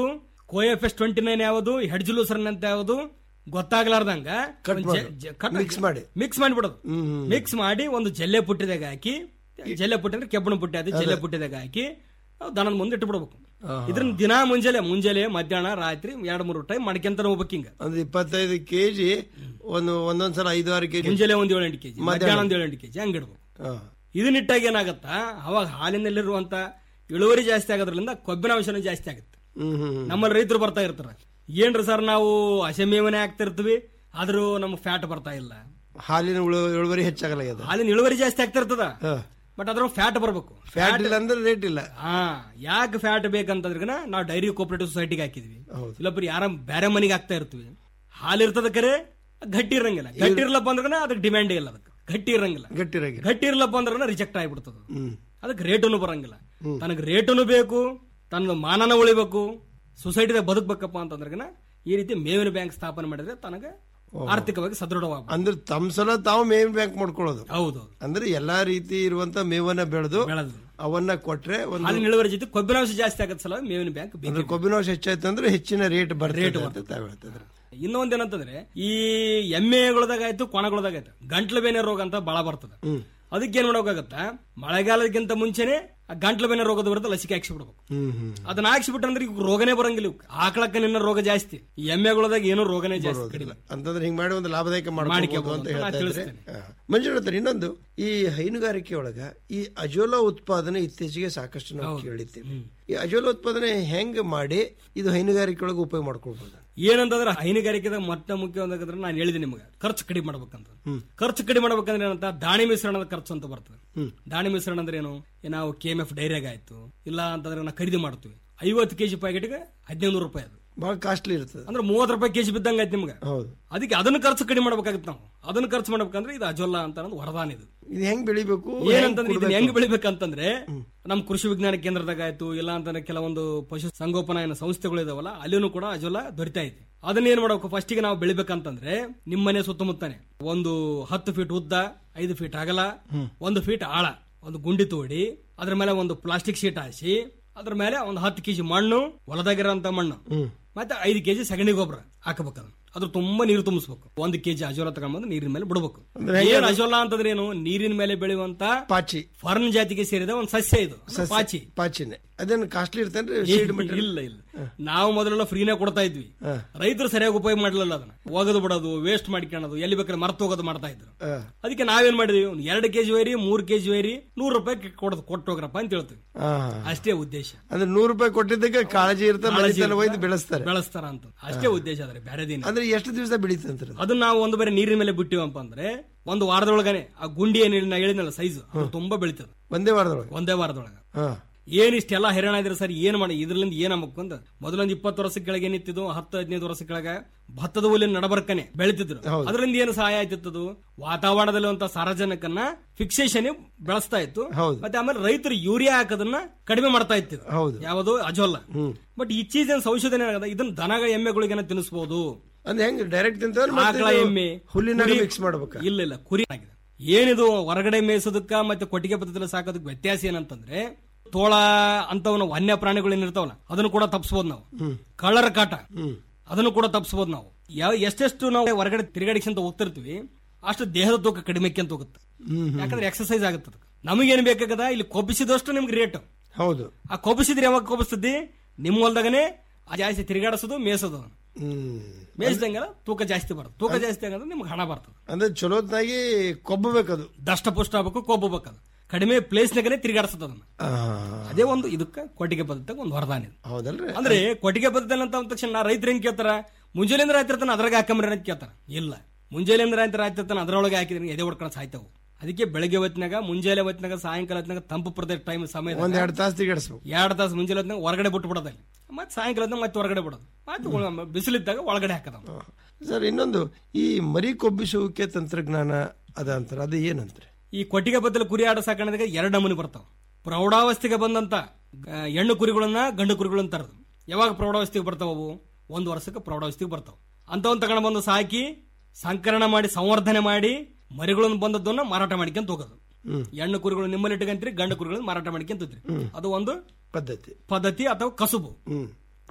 ಕೋಎಫ್ ಟ್ವೆಂಟಿ ನೈನ್ ಯಾವುದು ಹೆಡ್ಜುಲೂಸರ್ನ್ ಅಂತ ಯಾವುದು ಗೊತ್ತಾಗ್ಲಾರ್ದಂಗ Cut ಒಂದ್ ಮಾಡು. ಜೆ- cut Mix ಮಾಡಿ. ಮಿಕ್ಸ್ ಮಾಡಿಬಿಡೋದು ಮಿಕ್ಸ್ ಮಾಡಿ ಒಂದು ಜಲ್ಲೆ ಪುಟ್ಟಿದಾಗ ಹಾಕಿ ಜಲ್ಲೆ ಪುಟ್ಟಿ ಅಂದ್ರೆ ಕೆಬ್ಬಣ ಪುಟ್ಟಿ ಅದು ಜಲ್ಲೆ ಪುಟ್ಟಿದಾಗ ಹಾಕಿ ನಾವು ದನದ ಮುಂದೆ ಇಟ್ಟು ಬಿಡ್ಬೇಕು ಇದ್ರನ್ನ ದಿನ ಮುಂಜಾನೆ ಮುಂಜಾನೆ ಮಧ್ಯಾಹ್ನ ರಾತ್ರಿ ಎರಡ್ ಮೂರು ಟೈಮ್ ಮಾಡ್ಕೊಂತ ಹೋಗ್ಬೇಕು ಹಿಂಗ ಒಂದು ಇಪ್ಪತ್ತೈದು ಕೆಜಿ ಒಂದು ಒಂದೊಂದ್ಸಲ ಐದು ಆರು ಕೆಜಿ ಮುಂಜಾನೆ ಒಂದ್ ಏಳೆಂಟು ಕೆಜಿ ಮಧ್ಯಾಹ್ನ ಒಂದ್ ಏಳೆಂಟು ಕೆಜಿ ಹಂಗಿಡ್ಬೇಕು ಇದನ್ನಿಟ್ಟಾಗ ಏನಾಗತ್ತಾ ಅವಾಗ ಹಾಲಿನಲ್ಲಿರುವಂತ ಇಳುವರಿ ಜಾಸ್ತಿ ಆಗೋದ್ರಿಂದ ಕೊಬ್ಬಿನ ಅಂಶನೂ ಜಾಸ್ತಿ ಆಗುತ್ತೆ ಹ್ಮ್ ಹ್ಮ್ ನಮ್ಮಲ್ಲಿ ರೈತರು ಬರ್ತಾ ಇರ್ತಾರ ಏನ್ರಿ ಸರ್ ನಾವು ಹಸೆಮೇವನೆ ಹಾಕ್ತಾ ಇರ್ತೀವಿ ಆದ್ರೂ ನಮ್ಗೆ ಫ್ಯಾಟ್ ಬರ್ತಾ ಇಲ್ಲ ಹಾಲಿನ ಉಳು- ಇಳುವರಿ ಹೆಚ್ಚಾಗಲ್ಲ ಹಾಲಿನ ಇಳುವರಿ ಜಾಸ್ತಿ ಆಗ್ತಾ ಇರ್ತದ ಬಟ್ ಅದ್ರ ಫ್ಯಾಟ್ ಬರ್ಬೇಕು ಫ್ಯಾಟ್ ಇಲ್ಲ ಅಂದ್ರೆ ರೇಟ್ ಇಲ್ಲ ಹಾ ಯಾಕೆ ಫ್ಯಾಟ್ ಬೇಕಂತಂದ್ರೆ ನಾವು ಡೈರಿ ಕೋಪರೇಟಿವ್ ಸೊಸೈಟಿಗೆ ಹಾಕಿದ್ವಿ ಇಲ್ಲೊಬ್ಬರು ಯಾರ ಬೇರೆ ಮನೆಗೆ ಹಾಕ್ತಾ ಇರ್ತೀವಿ ಹಾಲು ಇರ್ತದ ಕರೆ ಗಟ್ಟಿ ಇರಂಗಿಲ್ಲ ಗಟ್ಟಿ ಇರ್ಲಪ್ಪ ಅಂದ್ರೆ ಅದಕ್ಕೆ ಡಿಮ್ಯಾಂಡ್ ಇಲ್ಲ ಅದಕ್ಕೆ ಗಟ್ಟಿ ಇರಂಗಿಲ್ಲ ಗಟ್ಟಿರಾಗಿ ಗಟ್ಟಿ ಇರ್ಲಪ್ಪ ಅಂದ್ರೆ ರಿಜೆಕ್ಟ್ ಆಗಿಬಿಡ್ತದ ಅದಕ್ಕೆ ರೇಟನು ಬರಂಗಿಲ್ಲ ತನಗೆ ರೇಟನು ಬೇಕು ತನ್ನ ಮಾನನ ಉಳಿಬೇಕು ಸೊಸೈಟಿದಾಗ ಬದುಕಬೇಕಪ್ಪ ಅಂತಂದ್ರೆ ಈ ರೀತಿ ಮೇವಿನ ಬ್ಯಾಂಕ್ ಸ್ಥಾಪನೆ ಮಾಡಿದ್ರೆ ತನಗೆ ಆರ್ಥಿಕವಾಗಿ ಸದೃಢವಾಗಬೇಕು ಅಂದ್ರೆ ತಮ್ಮ ಸಲ ತಾವು ಮೇವಿನ ಬ್ಯಾಂಕ್ ಮಾಡ್ಕೊಳ್ಳೋದು ಹೌದು ಅಂದ್ರೆ ಎಲ್ಲಾ ರೀತಿ ಇರುವಂತ ಮೇವನ್ನ ಬೆಳೆದು ಅವನ್ನ ಕೊಟ್ರೆ ಒಂದು ಹಾಲಿನ ಇಳುವರಿ ಜೊತೆ ಕೊಬ್ಬಿನಾಂಶ ಜಾಸ್ತಿ ಆಗತ್ತ ಸಲ ಮೇವಿನ ಬ್ಯಾಂಕ್ ಅಂದ್ರೆ ಕೊಬ್ಬಿನಾಂಶ ಹೆಚ್ಚಾಯ್ತು ಅಂದ್ರೆ ಹೆಚ್ಚಿನ ರೇಟ್ ಬರ್ತದೆ ರೇಟ್ ಅಂತ ತಾವ್ ಹೇಳ್ತಿದ್ರು ಇನ್ನೊಂದೇನಂತಂದ್ರೆ ಈ ಎಮ್ಮೆಗಳದಾಗಾಯ್ತು ಕೊಣಗಳದಾಗಾಯ್ತು ಗಂಟ್ಲು ಬೇನೆ ರೋಗ ಅಂತ ಬಹಳ ಬರ್ತದೆ ಅದಕ್ಕೆ ಏನ್ ಮಾಡ್ಬೇಕಾಗತ್ತ ಮಳೆಗಾಲಕ್ಕಿಂತ ಮುಂಚೆನೆ ಆ ಗಂಟ್ಲು ಬೇನೆ ರೋಗದ ವಿರುದ್ಧ ಲಸಿಕೆ ಹಾಕ್ಸಿಬಿಡ್ಬೇಕು ಹ್ಮ್ ಹ್ಮ್ ಅದನ್ನ ಹಾಕ್ಸಿಬಿಟ್ರೆ ಇವ್ ರೋಗನೇ ಬರಂಗಿಲ್ಲ ಇವ್ಕ್. ಆಕಳಕ್ಕ ನಿನ್ನ ರೋಗ ಜಾಸ್ತಿ ಈ ಎಮ್ಮೆಗಳದಾಗ ಏನೋ ರೋಗನೇ ಜಾಸ್ತಿ ಕಡಿಮೆ ಅಂತಂದ್ರೆ ಹಿಂಗ್ ಮಾಡಿ ಒಂದು ಲಾಭದಾಯಕ ಮಾಡ್ಕೋಬಹುದು ಮಾಡ್ಕೋಬಹುದು ಅಂತ ಅಂತ ನಾ ಹೇಳ್ತಾ ಇದ್ರೆ ತಿಳಿಸ್ತೇನೆ. ಮಂಜುನಾಥ್ ಇನ್ನೊಂದು ಈ ಹೈನುಗಾರಿಕೆ ಒಳಗ ಈ ಅಜೋಲಾ ಉತ್ಪಾದನೆ ಇತ್ತೀಚೆಗೆ ಸಾಕಷ್ಟು ನಾವು ಕೇಳಿದ್ದೇವೆ ಈ ಅಜೋಲಾ ಉತ್ಪಾದನೆ ಹೆಂಗ್ ಮಾಡಿ ಇದು ಹೈನುಗಾರಿಕೆ ಒಳಗೆ ಉಪಯೋಗ ಮಾಡ್ಕೊಳ್ಬಹುದು ಏನಂತಂದ್ರೆ ಹೈನುಗಾರಿಕೆದಾಗ ಮೊಟ್ಟ ಮುಖ್ಯ ಒಂದಾಗಂದ್ರೆ ನಾನು ಹೇಳಿದೆ ನಿಮಗೆ ಖರ್ಚು ಕಡಿಮೆ ಮಾಡ್ಬೇಕಂತ ಖರ್ಚು ಕಡಿಮೆ ಮಾಡ್ಬೇಕಂದ್ರೆ ಏನಂತ ದಾಣಿ ಮಿಶ್ರಣದ ಖರ್ಚು ಅಂತ ಬರ್ತದೆ ದಾಣಿ ಮಿಶ್ರಣ ಅಂದ್ರೆ ಏನು ಈ ನಾವು ಕೆ ಎಂ ಎಫ್ ಡೈರಿಯಾಗ ಆಯ್ತು ಇಲ್ಲ ಅಂತಂದ್ರೆ ನಾವು ಖರೀದಿ ಮಾಡ್ತೀವಿ ಐವತ್ತು ಕೆಜಿ ಪ್ಯಾಕೆಟ್ಗೆ ಹದಿನೈದು ರೂಪಾಯಿ ಅದು ಬಹಳ ಕಾಸ್ಟ್ಲಿ ಇರ್ತದೆ ಅಂದ್ರೆ ಮೂವತ್ತು ರೂಪಾಯಿ ಕೆಜಿ ಬಿದ್ದಂಗ ಆಯ್ತು ನಿಮ್ಗೆ ಹೌದು ಅದಕ್ಕೆ ಅದನ್ನ ಖರ್ಚು ಕಡಿಮೆ ಮಾಡ್ಬೇಕಾಗುತ್ತೆ ನಾವು ಅದನ್ನ ಖರ್ಚು ಮಾಡ್ಬೇಕಂದ್ರೆ ಇದು ಅಜೋಲ್ಲ ಅಂತ ಅನ್ನೋದು ವರದಾನ ಇದು ಇದು ಹೆಂಗ್ ಬೆಳಿಬೇಕು ಏನಂತಂದ್ರೆ ಇದನ್ನ ಹೆಂಗ್ ಬೆಳಿಬೇಕಂತಂದ್ರೆ ನಮ್ ಕೃಷಿ ವಿಜ್ಞಾನ ಕೇಂದ್ರದಾಗ ಆಯ್ತು ಇಲ್ಲ ಅಂತಂದ್ರೆ ಕೆಲವೊಂದು ಪಶು ಸಂಗೋಪನಾ ಏನು ಸಂಸ್ಥೆಗಳು ಇದಾವಲ್ಲ ಅಲ್ಲಿನೂ ಕೂಡ ಅಜೋಲ ದೊರಿತಾ ಇದೆ ಅದನ್ನ ಏನ್ ಮಾಡ್ಬೇಕು ಫಸ್ಟ್ ಗೆ ನಾವು ಬೆಳಿಬೇಕಂತಂದ್ರೆ ನಿಮ್ ಮನೆ ಸುತ್ತಮುತ್ತಾನೆ ಒಂದು ಹತ್ತು ಫೀಟ್ ಉದ್ದ ಐದು ಫೀಟ್ ಅಗಲ ಒಂದು ಫೀಟ್ ಆಳ ಒಂದು ಗುಂಡಿ ತೋಡಿ ಅದ್ರ ಮೇಲೆ ಒಂದು ಪ್ಲಾಸ್ಟಿಕ್ ಶೀಟ್ ಹಾಸಿ ಅದ್ರ ಮೇಲೆ ಒಂದು ಹತ್ತು ಕೆಜಿ ಮಣ್ಣು ಹೊಲದಾಗಿರೋಂತ ಮಣ್ಣು ಮತ್ತೆ ಐದು ಕೆಜಿ ಸಗಣಿ ಗೊಬ್ಬರ ಹಾಕಬೇಕು ಅದನ್ನ ಅದ್ರ ತುಂಬಾ ನೀರು ತುಂಬಿಸ್ಬೇಕು ಒಂದು ಕೆಜಿ ಅಜೋಲ ತಗೊಂಡ್ಬಂದು ನೀರಿನ ಮೇಲೆ ಬಿಡಬೇಕು ಅಂದ್ರೆ ಏನ್ ಅಜೋಲ ಅಂತಂದ್ರೆ ಏನು ನೀರಿನ ಮೇಲೆ ಬೆಳೆಯುವಂತ ಪಾಚಿ ಫರ್ನ್ ಜಾತಿಗೆ ಸೇರಿದ ಒಂದು ಸಸ್ಯ ಇದು ಸಸ್ಯ- ಪಾಚಿ ಪಾಚಿನೇ ಅದೇನು ಕಾಸ್ಟ್ಲಿ ಇರ್ತೇನ್ರಿ ಇಲ್ಲ ಸೀಡ್ ಮೆಟೀರಿಯಲ್ ಇಲ್ಲ ನಾವು ಮೊದಲೆಲ್ಲ ಫ್ರೀನೇ ಕೊಡ್ತಾ ಇದ್ವಿ ರೈತರು ಸರಿಯಾಗಿ ಉಪಯೋಗ ಮಾಡಲಿಲ್ಲ ಅದನ್ನ ಒಗದು ಬಿಡೋದು ವೇಸ್ಟ್ ಮಾಡ್ಕೊಳ್ಳೋದು ಎಲ್ಲಿ ಬೇಕಾದ್ರೆ ಮರ್ತು ಹೋಗೋದು ಮಾಡ್ತಾ ಇದ್ರು ಅದಕ್ಕೆ ನಾವೇನ್ ಮಾಡಿದ್ವಿ ಒಂದು ಎರಡು ಕೆಜಿ ವೈರಿ ಮೂರ್ ಕೆಜಿ ವೈರಿ ನೂರು ರೂಪಾಯಿ ಕೊಡೋದು ಕೊಟ್ಟು ಹೋಗ್ರಪ್ಪ ಅಂತ ಹೇಳ್ತೀವಿ ಅಷ್ಟೇ ಉದ್ದೇಶ ಅಂದ್ರೆ ನೂರು ರೂಪಾಯಿ ಕೊಟ್ಟಿದ್ದಕ್ಕೆ ಕಾಳಜಿ ಇರ್ತದೆ ಕಾಳಜಿ ಮನೆತನ ಇರುತ್ತೆ, ಒಯ್ದು ಬೆಳೆಸ್ತಾರೆ ಬೆಳೆಸ್ತಾರ ಅಂತ ಅಷ್ಟೇ ಉದ್ದೇಶ ಅದ್ರೆ ಬೇರೆದೇನು ಅಂದ್ರೆ ಎಷ್ಟು ದಿವಸ ಬೆಳೀತಂತ್ರಿ ಅದು? ಅದನ್ನ ನಾವು ಒಂದು ಬರೀ ನೀರಿನ ಮೇಲೆ ಬಿಟ್ಟಿವಪ್ಪ ಅಂದ್ರೆ ಒಂದು ವಾರದೊಳಗನೆ ಆ ಗುಂಡಿ ಏನ್ ನಾ ಹೇಳಿದ್ನಲ್ಲ ಸೈಜ್ ತುಂಬಾ ಬೆಳಿತದೆ ಒಂದೇ ವಾರದೊಳಗೆ ಒಂದೇ ವಾರದೊಳಗ ಹಾ ಏನ್ ಇಷ್ಟೆಲ್ಲ ಹೈರಾಣ ಇದ್ರೆ ಸರ್ ಏನ್ ಮಾಡಿ ಇದ್ರಲ್ಲಿಂದ ಏನ್ ಆಗ್ಬೇಕು ಅಂತ ಮೊದಲೊಂದು ಇಪ್ಪತ್ತು ವರ್ಷ ಕೆಳಗೆ ಏನಿತ್ತಿದ್ದು ಹತ್ತು ಹದಿನೈದು ವರ್ಷ ಕೆಳಗೆ ಭತ್ತದ ಹುಲ್ಲಿನ ನಡಬರ್ಕನೆ ಬೆಳಿತಿದ್ರು ಅದರಿಂದ ಏನು ಸಹಾಯ ಆಯ್ತಿತ್ತು ವಾತಾವರಣದಲ್ಲಿರುವಂತ ಸಾರಜನಕನ್ನ ಫಿಕ್ಸೇಷನ್ ಬೆಳೆಸ್ತಾ ಇತ್ತು ಮತ್ತೆ ಆಮೇಲೆ ರೈತರು ಯೂರಿಯಾ ಹಾಕೋದನ್ನ ಕಡಿಮೆ ಮಾಡ್ತಾ ಇತ್ತು ಹೌದು ಯಾವುದು ಅಜೋಲ್ಲ ಬಟ್ ಇತ್ತೀಚಿನ ಸಂಶೋಧನೆ ಆಗದ ಇದನ್ನ ದನಗ ಎಮ್ಮೆಗಳಿಗೆನ ತಿನ್ನಿಸಬಹುದು ಅಂದ್ರೆ ಹೆಂಗ್ ಡೈರೆಕ್ಟ್ ತಿಂತಾರೆ ಆಕಳ ಎಮ್ಮೆ ಹುಲ್ಲಿನಾಗ ಕುರಿ- ಮಿಕ್ಸ್ ಮಾಡ್ಬೇಕಾ ಇಲ್ಲ ಇಲ್ಲ ಕುರಿ ಆಗಿದೆ ಏನಿದು ಹೊರಗಡೆ ಮೇಯಿಸೋದಕ್ಕ ಮತ್ತೆ ಕೊಟ್ಟಿಗೆ ಪದ್ಧತಿಯಲ್ಲಿ ಸಾಕೋದಕ್ಕೆ ವ್ಯತ್ಯಾಸ ಏನಂತಂದ್ರೆ ತೋಳ ಅಂತವನ್ನ ವನ್ಯ ಪ್ರಾಣಿಗಳು ಏನಿರ್ತಾವಲ್ಲ ಅದನ್ನು ಕೂಡ ತಪ್ಪಿಸಬಹುದು ನಾವು ಕಳ್ಳರ ಕಾಟ ಅದನ್ನು ಕೂಡ ತಪ್ಪಿಸಬಹುದು ನಾವು ಯಾವ ಎಷ್ಟೆಷ್ಟು ನಾವು ಹೊರಗಡೆ ತಿರುಗಾಡಿಸ್ಕೊಂತ ಹೋಗ್ತಿರ್ತೀವಿ ಅಷ್ಟು ದೇಹದ ತೂಕ ಕಡಿಮೆ ಅಂತ ಹೋಗುತ್ತೆ ಯಾಕಂದ್ರೆ ಎಕ್ಸರ್ಸೈಸ್ ಆಗುತ್ತೆ ನಮಗೇನ್ ಬೇಕಾಗದ ಇಲ್ಲಿ ಕೊಬ್ಬಿಸಿದಷ್ಟು ನಿಮ್ಗೆ ರೇಟ್ ಹೌದು ಆ ಕೊಬ್ಬಿಸಿದ್ರೆ ಯಾವಾಗ ಕೊಬ್ಬಿಸ್ತದ್ದಿ ನಿಮ್ಮ ಹೊಲ್ದಾಗನೆ ಆ ಜಾಸ್ತಿ ತಿರುಗಾಡಿಸೋದು ಮೇಯಿಸೋದು ಅದನ್ನ. ಹ್ಮ್ ಮೇಯಿಸ್ದಂಗೆಲ್ಲ ತೂಕ ಜಾಸ್ತಿ ಬರುತ್ತೆ ತೂಕ ಜಾಸ್ತಿ ಆಗಂದ್ರೆ ನಿಮ್ಗೆ ಹಣ ಬರ್ತದೆ ಅಂದ್ರೆ ಚಲೋತ್ನಾಗಿ ಕೊಬ್ಬಬೇಕದು ದಷ್ಟ ಪುಷ್ಟ ಆಗ್ಬೇಕು ಕೊಬ್ಬಬೇಕು ಅದು ಕಡಿಮೆ ಪ್ಲೇಸ್ನಾಗನೆ ತಿರುಗಾಡಿಸೋದು ಅದನ್ನ ಅದೇ ಒಂದು ಇದಕ್ಕೆ ಕೊಟ್ಟಿಗೆ ಪದ್ಧತಿ ಒಂದು ವರದಾನ ಇದು ಹೌದಲ್ರಿ ಅಂದ್ರೆ ಕೊಟ್ಟಿಗೆ ಪದ್ಧತಿ ಅಂತ ಅಂದ ತಕ್ಷಣ ನಾ ರೈತರು ಹೆಂಗ್ ಕೇಳ್ತಾರ ಮುಂಜಾನೆ ರಾತ್ರಿ ತನ ಅದ್ರಾಗ ಹಾಕಂಬ್ರಿ ಅಂತ ಕೇಳ್ತಾರ ಇಲ್ಲ ಮುಂಜಾನೆ ರಾತ್ರಿ ರಾತ್ರಿ ತನ ಅದ್ರೊಳಗೆ ಹಾಕಿದ್ರೆ ಎದೆ ಹೊಡ್ಕೊಂಡು ಸಾಯ್ತಾವು ಅದಕ್ಕೆ ಬೆಳಗ್ಗೆ ಹೊತ್ತಿನಾಗ ಮುಂಜಾನೆ ಹೊತ್ತಿನಾಗ ಸಾಯಂಕಾಲ ಹೊತ್ತಿನಾಗ ತಂಪು ಪ್ರದೇಶ ಟೈಮ್ ಸಮಯ ಒಂದ್ ಎರಡು ತಾಸು ತಿಗಾಡಿಸ್ಬೇಕು ಎರಡು ತಾಸು ಮುಂಜಾನೆ ಹೊತ್ತಿನಾಗ ಹೊರಗಡೆ ಬಿಟ್ಟು ಬಿಡೋದಲ್ಲಿ ಮತ್ತೆ ಸಾಯಂಕಾಲ ಹೊತ್ತಿನಾಗ ಮತ್ತೆ ಹೊರಗಡೆ ಬಿಡೋದು ಮತ್ತೆ ಉಳ- ಬಿಸಿಲಿದ್ದಾಗ ಒಳಗಡೆ ಹಾಕದ ಸರ್ ಇನ್ನೊಂದು ಈ ಮರಿ ಕೊಬ್ಬಿಸುವಿಕೆ ತಂತ್ರಜ್ಞಾನ ಅದ ಅಂತಾರೆ ಅದು ಏನಂತಾರೆ ಈ ಕೊಟ್ಟಿಗೆ ಬದ್ದಲು ಕುರಿ ಆಡ ಸಾಕಣೆದಾಗ ಎರಡು ನಮೂನಿ ಬರ್ತಾವ ಪ್ರೌಢಾವಸ್ಥೆಗೆ ಬಂದಂತ ಆ, ಹೆಣ್ಣು ಕುರಿಗಳನ್ನ ಗಂಡು ಕುರಿಗಳನ್ನ ತರದು ಯಾವಾಗ ಪ್ರೌಢಾವಸ್ಥೆಗೆ ಬರ್ತಾವ ಅವು ಒಂದು ವರ್ಷಕ್ಕೆ ಪ್ರೌಢಾವಸ್ಥೆಗೆ ಬರ್ತಾವ ಅಂತವನ್ನ ತಗೊಂಡು ಬಂದು ಸಾಕಿ ಸಂಕರಣ ಮಾಡಿ ಸಂವರ್ಧನೆ ಮಾಡಿ ಮರಿಗಳನ್ನು ಬಂದದ್ದನ್ನ ಮಾರಾಟ ಮಾಡ್ಕೊಂತ ಹೋಗೋದು ಹೆಣ್ಣು ಕುರಿಗಳು ನಿಮ್ಮಲ್ಲಿ ಇಟ್ಕಂತೀರಿ ಗಂಡು ಕುರಿಗಳನ್ನ ಮಾರಾಟ ಮಾಡ್ಕೊಂತ ಹೋಗ್ತೀರಿ ಅದು ಒಂದು ಪದ್ಧತಿ ಪದ್ಧತಿ ಅಥವಾ ಕಸುಬು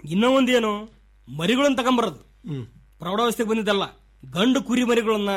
ಇನ್ನೂ ಒಂದೇನು ಮರಿಗಳನ್ನ ತಗೊಂಬರೋದು ಪ್ರೌಢಾವಸ್ಥೆಗೆ ಬಂದಿದ್ದಲ್ಲ ಗಂಡು ಕುರಿ ಮರಿಗಳನ್ನ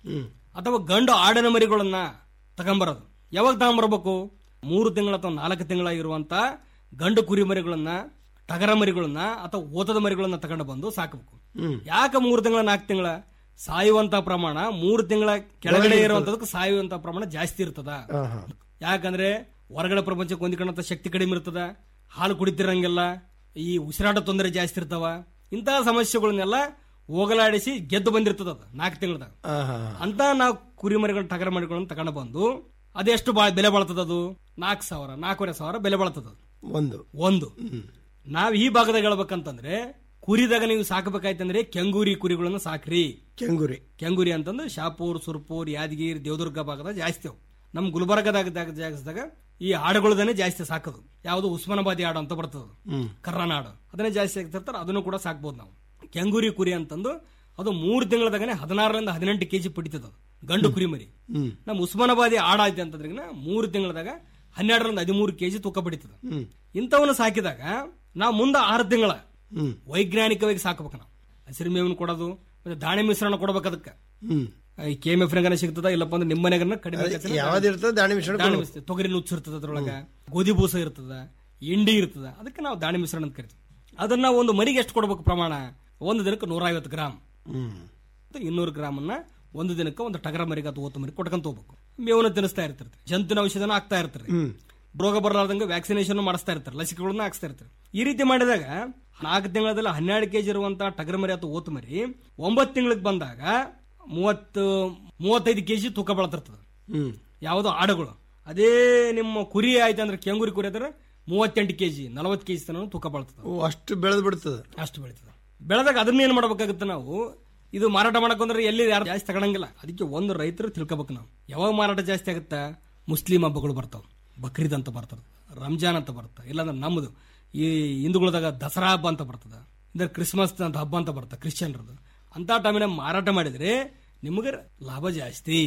ಅಥವಾ ಗಂಡು ಆಡಿನ ಮರಿಗಳನ್ನ ತಗೊಂಬರೋದು ಯಾವಾಗ ತಗೊಂಬರ್ಬೇಕು ಮೂರು ತಿಂಗಳ ಅಥವಾ ನಾಲ್ಕು ತಿಂಗಳ ಇರುವಂತ ಗಂಡು ಕುರಿ ಮರಿಗಳನ್ನ ಟಗರ ಮರಿಗಳನ್ನ ಅಥವಾ ಓತದ ಮರಿಗಳನ್ನ ತಗೊಂಡು ಬಂದು ಸಾಕಬೇಕು ಯಾಕೆ ಮೂರು ತಿಂಗಳ ನಾಲ್ಕು ತಿಂಗಳ ಸಾಯುವಂತ ಪ್ರಮಾಣ ಮೂರು ತಿಂಗಳ ಕೆಳಗಡೆ ಇರುವಂತದಕ್ಕೆ ಸಾಯುವಂತ ಪ್ರಮಾಣ ಜಾಸ್ತಿ ಇರ್ತದ ಯಾಕಂದ್ರೆ ಹೊರಗಡೆ ಪ್ರಪಂಚಕ್ಕೆ ಹೊಂದಿಕೊಂಡಂತ ಶಕ್ತಿ ಕಡಿಮೆ ಇರ್ತದ ಹಾಲು ಕುಡಿತಿರಂಗಿಲ್ಲ ಈ ಉಸಿರಾಟ ತೊಂದರೆ ಜಾಸ್ತಿ ಇರ್ತಾವ ಇಂತಹ ಸಮಸ್ಯೆಗಳನ್ನೆಲ್ಲ ಹೋಗಲಾಡಿಸಿ ಗೆದ್ದು ಬಂದಿರ್ತದ ಅದು ನಾಲ್ಕು ತಿಂಗಳದಾಗ ಅಂತ ನಾವು ಕುರಿ ಮರಿಗಳು ಟಗರ ಮರಿಗಳನ್ನ ತಗೊಂಡು ಬಂದು ಅದೆಷ್ಟು ಬಾ ಬೆಲೆ ಬಾಳ್ತದ ಅದು ನಾಲ್ಕು ಸಾವಿರ ನಾಲ್ಕೂವರೆ ಸಾವಿರ ಬೆಲೆ ಬಾಳ್ತದ ಅದು. ಒಂದು ಒಂದು ನಾವ್ ಈ ಭಾಗದಾಗ ಹೇಳ್ಬೇಕಂತಂದ್ರೆ ಕುರಿದಾಗ ನೀವು ಸಾಕಬೇಕಾಯ್ತಂದ್ರೆ ಕೆಂಗೂರಿ ಕುರಿಗಳನ್ನ ಸಾಕ್ರಿ ಕೆಂಗುರಿ ಕೆಂಗುರಿ ಅಂತಂದ್ರೆ ಶಾಪೂರ್ ಸುರ್ಪೂರ್ ಯಾದಗಿರಿ ದೇವದುರ್ಗ ಭಾಗದಾಗ ಜಾಸ್ತಿ ಅವು ನಮ್ ಗುಲ್ಬರ್ಗದಾಗ ದಾಗ- ಜಾಗದಾಗ ಈ ಆಡುಗಳದನ್ನೇ ಜಾಸ್ತಿ ಸಾಕೋದು ಯಾವುದು ಉಸ್ಮಾನಾಬಾದಿ ಆಡು ಅಂತ ಬರ್ತದ ಹ್ಮ್. ಕರ್ನಾಡು ಅದನ್ನೇ ಜಾಸ್ತಿ ಆಗ್ತಿರ್ತಾರೆ ಅದನ್ನು ಕೂಡ ಸಾಕ್ಬೋದು ನಾವು ಕೆಂಗೂರಿ ಕುರಿ ಅಂತಂದು ಅದು ಮೂರು ತಿಂಗಳದಾಗನೆ ಹದಿನಾರರಿಂದ ಹದಿನೆಂಟು ಕೆಜಿ ಪಡಿತದ ಅದು ಗಂಡು ಕುರಿ ಮರಿ ಹ್ಮ್. ನಮ್ಮ ಉಸ್ಮಾನಾಬಾದಿ ಆಡ ಐತೆ ಅಂತಂದ್ರೆ ಮೂರು ತಿಂಗಳದಾಗ ಹನ್ನೆರಡರಿಂದ ಹದಿಮೂರು ಕೆಜಿ ತೂಕ ಪಡಿತದ ಹ್ಮ್. ಇಂಥವನ್ನ ಸಾಕಿದಾಗ ನಾವು ಮುಂದೆ ಆರು ತಿಂಗಳ ಹ್ಮ್. ವೈಜ್ಞಾನಿಕವಾಗಿ ಸಾಕಬೇಕು ನಾವು ಹಸಿರು ಮೇವಿನ ಕೊಡೋದು ಮತ್ತೆ ದಾಣಿ ಮಿಶ್ರಣ ಕೊಡ್ಬೇಕು ಅದಕ್ಕೆ ಹ್ಮ್ ಈ ಕೆ ಎಂ ಎಫ್ ಸಿಗ್ತದ ಇಲ್ಲಪ್ಪ ಅಂದ್ರೆ ನಿಮ್ಮ ಮನೆಗನ್ನ ಕಡಿಮೆ ಅದೇ ಖರ್ಚಿನಾಗ ಯಾವ್ದು ಇರ್ತದೆ ದಾಣಿ ಮಿಶ್ರಣ ದಾಣಿ ಕೊಡ್ಬೇಕು. ಮಿಶ್ರಣ. ತೊಗರಿ ನುಚ್ಚು ಇರ್ತದ ಅದ್ರೊಳಗ ಗೋಧಿ ಬೂಸ ಇರ್ತದ ಇಂಡಿ ಇರ್ತದ ಅದಕ್ಕೆ ನಾವು ದಾಣಿ ಮಿಶ್ರಣ ಅಂತ ಕರಿತೀವಿ ಅದನ್ನ ಒಂದು ಮರಿಗೆ ಎಷ್ಟು ಕೊಡ್ಬೇಕು ಪ್ರಮಾಣ ಒಂದು ದಿನಕ್ಕೆ ನೂರ ಐವತ್ತು ಗ್ರಾಮ್ ಹ್ಮ್ ಮತ್ತೆ ಇನ್ನೂರು ಗ್ರಾಮನ್ನ ಒಂದು ದಿನಕ್ಕೆ ಒಂದು ಟಗರ ಮರಿಗೆ ಅಥವಾ ಓತು ಮರಿ ಕೊಟ್ಕೊಂತ ಹೋಗ್ಬೇಕು ಮೇವನ್ನ ತಿನ್ನಿಸ್ತಾ ಇರ್ತಿರ್ತಾರೆ ಜಂತುನ ಔಷಧನ ಹಾಕ್ತಾ ಇರ್ತಾರೆ ಹ್ಮ್. ರೋಗ ಬರಲಾರ್ದಂಗೆ ವ್ಯಾಕ್ಸಿನೇಷನ್ ಮಾಡಿಸ್ತಾ ಇರ್ತಾರೆ ಲಸಿಕೆಗಳನ್ನ ಹಾಕ್ಸ್ತಾ ಇರ್ತಾರೆ ಈ ರೀತಿ ಮಾಡಿದಾಗ ನಾಲ್ಕು ತಿಂಗಳಲ್ಲಿ ಹನ್ನೆರಡು ಕೆಜಿ ಇರುವಂತಹ ಟಗರ ಮರಿ ಅಥವಾ ಓತು ಮರಿ ಒಂಬತ್ತು ತಿಂಗಳಿಗೆ ಬಂದಾಗ ಮೂವತ್ತು ಮೂವತ್ತೈದು ಕೆಜಿ ತೂಕ ಬೆಳತಿರ್ತದೆ ಹ್ಮ್ ಯಾವುದೋ ಆಡುಗಳು ಅದೇ ನಿಮ್ಮ ಕುರಿ ಆಯ್ತು ಅಂದ್ರೆ ಕೆಂಗುರಿ ಕುರಿ ಅಂದ್ರೆ ಮೂವತ್ತೆಂಟು ಕೆಜಿ ನಲವತ್ತು ಕೆಜಿ ತನಕ ತೂಕ ಬೆಳ್ತದೆ ಓ, ಅಷ್ಟು ಬೆಳೆದು ಬಿಡ್ತದೆ ಅಷ್ಟು ಬೆಳೀತದೆ ಬೆಳೆದಾಗ ಅದನ್ನ ಏನ್ ಮಾಡ್ಬೇಕಾಗುತ್ತೆ ನಾವು ಇದು ಮಾರಾಟ ಮಾಡಕ್ ಅಂದ್ರೆ ಎಲ್ಲಿ ಯಾರು ಜಾಸ್ತಿ ತಗೊಳಂಗಿಲ್ಲ ಅದಕ್ಕೆ ಒಂದು ರೈತರು ತಿಳ್ಕೊಬೇಕು ನಾವು ಯಾವಾಗ ಮಾರಾಟ ಜಾಸ್ತಿ ಆಗುತ್ತಾ ಮುಸ್ಲಿಂ ಹಬ್ಬಗಳು ಬರ್ತಾವ ಬಕ್ರೀದ್ ಅಂತ ಬರ್ತದೆ ರಂಜಾನ್ ಅಂತ ಬರ್ತದೆ ಇಲ್ಲಾಂದ್ರೆ ನಮ್ಮದು ಈ ಹಿಂದೂಗಳದಾಗ ದಸರಾ ಹಬ್ಬ ಅಂತ ಬರ್ತದ ಅಂದ್ರೆ ಕ್ರಿಸ್ಮಸ್ ಅಂತ ಹಬ್ಬ ಅಂತ ಬರ್ತದೆ ಕ್ರಿಶ್ಚಿಯನ್ರದ್ದು ಅಂತ ಟೈಮಿನ ಮಾರಾಟ ಮಾಡಿದ್ರೆ ನಿಮಗೆ ಲಾಭ ಜಾಸ್ತಿ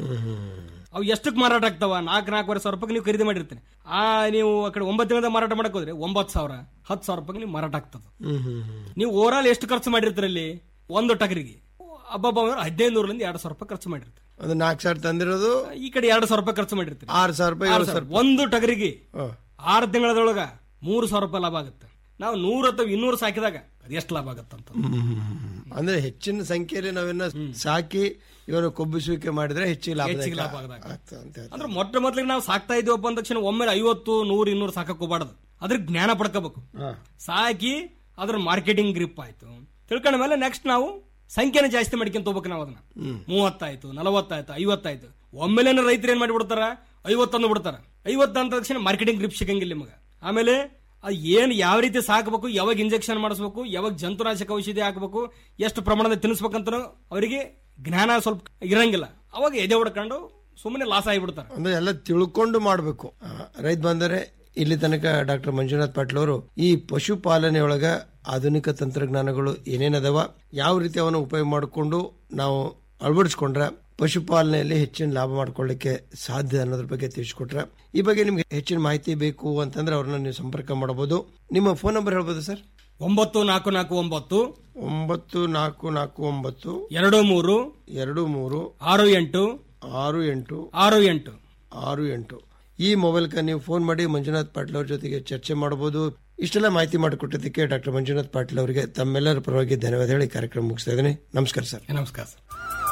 ಅವು ಎಷ್ಟಕ್ಕೆ ಮಾರಾಟ ಆಗ್ತಾವ ನಾಲ್ಕು ನಾಲ್ಕೂವರೆ ಸಾವಿರ ರೂಪಾಯಿ ನೀವು ಖರೀದಿ ಮಾಡಿರ್ತೀರಿ ಆ ನೀವು ಆ ಕಡೆ ಒಂಬತ್ತು ತಿಂಗಳ ಮಾರಾಟ ಮಾಡಕ್ ಹೋದ್ರೆ ಒಂಬತ್ತು ಸಾವಿರ ಹತ್ತು ಸಾವಿರ ರೂಪಾಯಿ ನೀವು ಮಾರಾಟ ಆಗ್ತದೆ ಹ್ಮ್ ಹ್ಮ್ ಹ್ಮ್ ನೀವು ಓವರ್ ಆಲ್ ಎಷ್ಟು ಖರ್ಚು ಮಾಡಿರ್ತೀರಿ ಅಲ್ಲಿ ಒಂದು ಟಗರಿಗೆ ಹಬ್ಬ ಅಂದ್ರೆ ಹದಿನೈದು ನೂರರಿಂದ ಎರಡು ಸಾವಿರ ರೂಪಾಯಿ ಖರ್ಚು ಮಾಡಿರ್ತೀರಿ ಅದು ನಾಲ್ಕು ಸಾವಿರ ತಂದಿರೋದು ಈ ಕಡೆ ಎರಡು ಸಾವಿರ ರೂಪಾಯಿ ಖರ್ಚು ಮಾಡಿರ್ತೀರಿ ಆರು ಸಾವಿರ ರೂಪಾಯಿ ಆರು ಏಳು ಸಾವಿರ ಸಾವಿರ. ಒಂದು ಟಗರಿಗೆ ಹಾ. ಆರು ತಿಂಗಳದೊಳಗ ಮೂರು ಸಾವಿರ ರೂಪಾಯಿ ಲಾಭ ಆಗುತ್ತೆ ನಾವು ನೂರ ಅಥವಾ ಇನ್ನೂರು ಸಾಕಿದಾಗ ಅದೆಷ್ಟು ಲಾಭ ಆಗತ್ತಂತ ಅಂದ್ರೆ ಹೆಚ್ಚಿನ ಸಂಖ್ಯೆಯಲ್ಲಿ ನಾವೇನ ಸಾಕಿ ಇವನು ಕೊಬ್ಬಿಸುವಿಕೆ ಮಾಡಿದ್ರೆ ಹೆಚ್ಚಿಗೆ ಲಾಭ ಹೆಚ್ಚಿಗೆ ಲಾಭ ಆಗದಾಗ. ಆಗ್ತದೆ ಅಂತ ಹೇಳ್ತಾರೆ. ಅಂದ್ರೆ ಮೊಟ್ಟ ಮೊದಲಿಗೆ ನಾವು ಸಾಕ್ತಾ ಇದೀವಪ್ಪ ಅಂದ ತಕ್ಷಣ ಒಮ್ಮೆ ಐವತ್ತು ನೂರು ಇನ್ನೂರು ಸಾಕಕ್ ಹೋಗ್ಬಾರ್ದು ಅದ್ರ ಜ್ಞಾನ ಪಡ್ಕೋಬೇಕು ಹಾ. ಸಾಕಿ ಅದ್ರ ಮಾರ್ಕೆಟಿಂಗ್ ಗ್ರಿಪ್ ಆಯ್ತು ತಿಳ್ಕೊಂಡ ಮೇಲೆ ನೆಕ್ಸ್ಟ್ ನಾವು ಸಂಖ್ಯೆನ ಜಾಸ್ತಿ ಮಾಡ್ಕೊಂತ ಹೋಗ್ಬೇಕು ನಾವು ಅದನ್ನ ಹ್ಮ್. ಮೂವತ್ತಾಯ್ತು ನಲವತ್ತಾಯ್ತು ಐವತ್ತಾಯ್ತು ಒಮ್ಮೆಲೆ ರೈತರು ಏನ್ ಮಾಡಿಬಿಡ್ತಾರ ಐವತ್ತೊಂದು ಬಿಡ್ತಾರ ಐವತ್ತು ಅಂತ ತಕ್ಷಣ ಮಾರ್ಕೆಟಿಂಗ್ ಗ್ರಿಪ್ ಸಿಗಂಗಿಲ್ಲ ನಿಮಗೆ ಆಮೇಲೆ ಅದು ಏನ್ ಯಾವ ರೀತಿ ಸಾಕಬೇಕು ಯಾವಾಗ ಇಂಜೆಕ್ಷನ್ ಮಾಡಿಸ್ಬೇಕು ಯಾವಾಗ ಜಂತುನಾಶಕ ಔಷಧಿ ಹಾಕಬೇಕು ಎಷ್ಟು ಪ್ರಮಾಣದ ತಿನ್ನಿಸ್ಬೇಕಂತ ಅವರಿಗೆ ಜ್ಞಾನ ಸ್ವಲ್ಪ ಇರಂಗಿಲ್ಲ ಅವಾಗ ಎದೆ ಹೊಡ್ಕೊಂಡು ಸುಮ್ಮನೆ ಲಾಸ್ ಆಗಿಬಿಡ್ತಾರೆ ಅಂದ್ರೆ ಎಲ್ಲ ತಿಳ್ಕೊಂಡು ಮಾಡಬೇಕು ರೈತ ಬಂದರೆ ಇಲ್ಲಿ ತನಕ ಡಾಕ್ಟರ್ ಮಂಜುನಾಥ್ ಪಾಟೀಲ್ ಅವರು ಈ ಪಶುಪಾಲನೆ ಒಳಗ ಆಧುನಿಕ ತಂತ್ರಜ್ಞಾನಗಳು ಏನೇನದವ ಯಾವ ರೀತಿ ಅವನ್ನ ಉಪಯೋಗ ಮಾಡಿಕೊಂಡು ನಾವು ಅಳವಡಿಸ್ಕೊಂಡ್ರೆ ಪಶುಪಾಲನೆಯಲ್ಲಿ ಹೆಚ್ಚಿನ ಲಾಭ ಮಾಡ್ಕೊಳ್ಳಿಕ್ಕೆ ಸಾಧ್ಯ ಅನ್ನೋದ್ರ ಬಗ್ಗೆ ತಿಳಿಸ್ಕೊಟ್ರೆ ಈ ಬಗ್ಗೆ ನಿಮ್ಗೆ ಹೆಚ್ಚಿನ ಮಾಹಿತಿ ಬೇಕು ಅಂತಂದ್ರೆ ಅವ್ರನ್ನ ನೀವು ಸಂಪರ್ಕ ಮಾಡಬಹುದು ನಿಮ್ಮ ಫೋನ್ ನಂಬರ್ ಹೇಳ್ಬೋದು ಸರ್ ಒಂಬತ್ತು ನಾಲ್ಕು ನಾಲ್ಕು ಒಂಬತ್ತು ಒಂಬತ್ತು ನಾಲ್ಕು ನಾಲ್ಕು ಒಂಬತ್ತು ಎರಡು ಮೂರು ಎರಡು ಮೂರು ಆರು ಎಂಟು ಆರು ಎಂಟು ಆರು ಎಂಟು ಆರು ಎಂಟು ಈ ಮೊಬೈಲ್ಗೆ ನೀವು ಫೋನ್ ಮಾಡಿ ಮಂಜುನಾಥ್ ಪಾಟೀಲ್ ಅವ್ರ ಜೊತೆಗೆ ಚರ್ಚೆ ಮಾಡಬಹುದು ಇಷ್ಟೆಲ್ಲ ಮಾಹಿತಿ ಮಾಡಿಕೊಟ್ಟಿದ್ದಕ್ಕೆ ಡಾಕ್ಟರ್ ಮಂಜುನಾಥ್ ಪಾಟೀಲ್ ಅವರಿಗೆ ತಮ್ಮೆಲ್ಲರ ಪರವಾಗಿ ಧನ್ಯವಾದ ಹೇಳಿ ಕಾರ್ಯಕ್ರಮ ಮುಗಿಸ್ತಾ ಇದ್ದೀನಿ ನಮಸ್ಕಾರ ಸರ್ ನಮಸ್ಕಾರ ಸರ್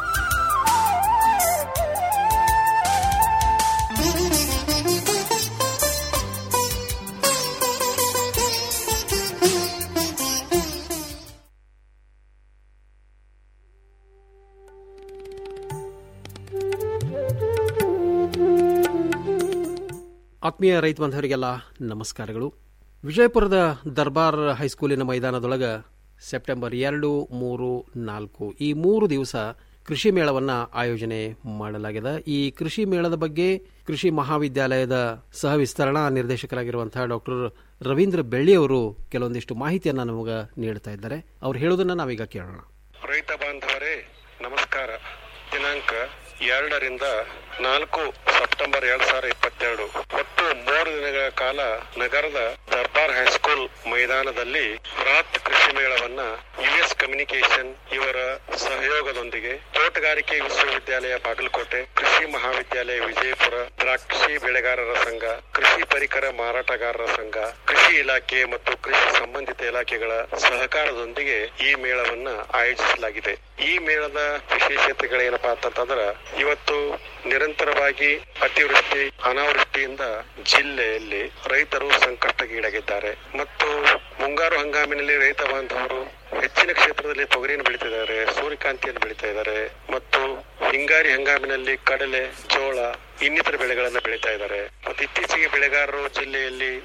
ಆತ್ಮೀಯ ರೈತ ಬಾಂಧವರಿಗೆಲ್ಲ ನಮಸ್ಕಾರಗಳು ವಿಜಯಪುರದ ದರ್ಬಾರ್ ಹೈಸ್ಕೂಲಿನ ಮೈದಾನದೊಳಗ ಸೆಪ್ಟೆಂಬರ್ ಎರಡು ಮೂರು ನಾಲ್ಕು ಈ ಮೂರು ದಿವಸ ಕೃಷಿ ಮೇಳವನ್ನ ಆಯೋಜನೆ ಮಾಡಲಾಗಿದೆ ಈ ಕೃಷಿ ಮೇಳದ ಬಗ್ಗೆ ಕೃಷಿ ಮಹಾವಿದ್ಯಾಲಯದ ಸಹ ವಿಸ್ತರಣಾ ನಿರ್ದೇಶಕರಾಗಿರುವಂತಹ ಡಾಕ್ಟರ್ ರವೀಂದ್ರ ಬೆಳ್ಳಿ ಅವರು ಕೆಲವೊಂದಿಷ್ಟು ಮಾಹಿತಿಯನ್ನ ನಮಗೆ ನೀಡ್ತಾ ಇದ್ದಾರೆ ಅವ್ರು ಹೇಳೋದನ್ನ ನಾವೀಗ ಕೇಳೋಣ ರೈತ ಬಾಂಧವರೇ ನಮಸ್ಕಾರ ದಿನಾಂಕ ಎರಡರಿಂದ ನಾಲ್ಕು ಸೆಪ್ಟೆಂಬರ್ ಎರಡ್ ಸಾವಿರದ ಇಪ್ಪತ್ತೆರಡು ಒಟ್ಟು ಮೂರು ದಿನಗಳ ಕಾಲ ನಗರದ ದರ್ಬಾರ್ ಹೈಸ್ಕೂಲ್ ಮೈದಾನ ಮೈದಾನದಲ್ಲಿ ಬೃಹತ್ ಕೃಷಿ ಮೇಳವನ್ನ ಯುಎಸ್ ಕಮ್ಯುನಿಕೇಶನ್ ಇವರ ಸಹಯೋಗದೊಂದಿಗೆ ತೋಟಗಾರಿಕೆ ವಿಶ್ವವಿದ್ಯಾಲಯ ಬಾಗಲಕೋಟೆ ಕೃಷಿ ಮಹಾವಿದ್ಯಾಲಯ ವಿಜಯಪುರ ದ್ರಾಕ್ಷಿ ಬೆಳೆಗಾರರ ಸಂಘ ಕೃಷಿ ಪರಿಕರ ಮಾರಾಟಗಾರರ ಸಂಘ ಕೃಷಿ ಇಲಾಖೆ ಮತ್ತು ಕೃಷಿ ಸಂಬಂಧಿತ ಇಲಾಖೆಗಳ ಸಹಕಾರದೊಂದಿಗೆ ಈ ಮೇಳವನ್ನ ಆಯೋಜಿಸಲಾಗಿದೆ ಈ ಮೇಳದ ವಿಶೇಷತೆಗಳೇನಪ್ಪಾ ಅಂತಂದ್ರ ಇವತ್ತು ನಿರಂತರವಾಗಿ ಅತಿವೃಷ್ಟಿ ಅನಾವೃಷ್ಟಿಯಿಂದ ಜಿಲ್ಲೆಯಲ್ಲಿ ರೈತರು ಸಂಕಷ್ಟಗೀಡಾಗಿದ್ದಾರೆ ಮತ್ತು ಮುಂಗಾರು ಹಂಗಾಮಿನಲ್ಲಿ ರೈತ ಬಾಂಧವರು ಹೆಚ್ಚಿನ ಕ್ಷೇತ್ರದಲ್ಲಿ ತೊಗರಿಯನ್ನು ಬೆಳೀತಿದ್ದಾರೆ ಸೂರ್ಯಕಾಂತಿಯನ್ನು ಬೆಳೀತಾ ಇದ್ದಾರೆ ಮತ್ತು ಹಿಂಗಾರಿ ಹಂಗಾಮಿನಲ್ಲಿ ಕಡಲೆ ಜೋಳ ಇನ್ನಿತರ ಬೆಳೆಗಳನ್ನು ಬೆಳೀತಾ ಇದ್ದಾರೆ ಮತ್ತು ಇತ್ತೀಚೆಗೆ ಬೆಳೆಗಾರರು ಜಿಲ್ಲೆಯಲ್ಲಿ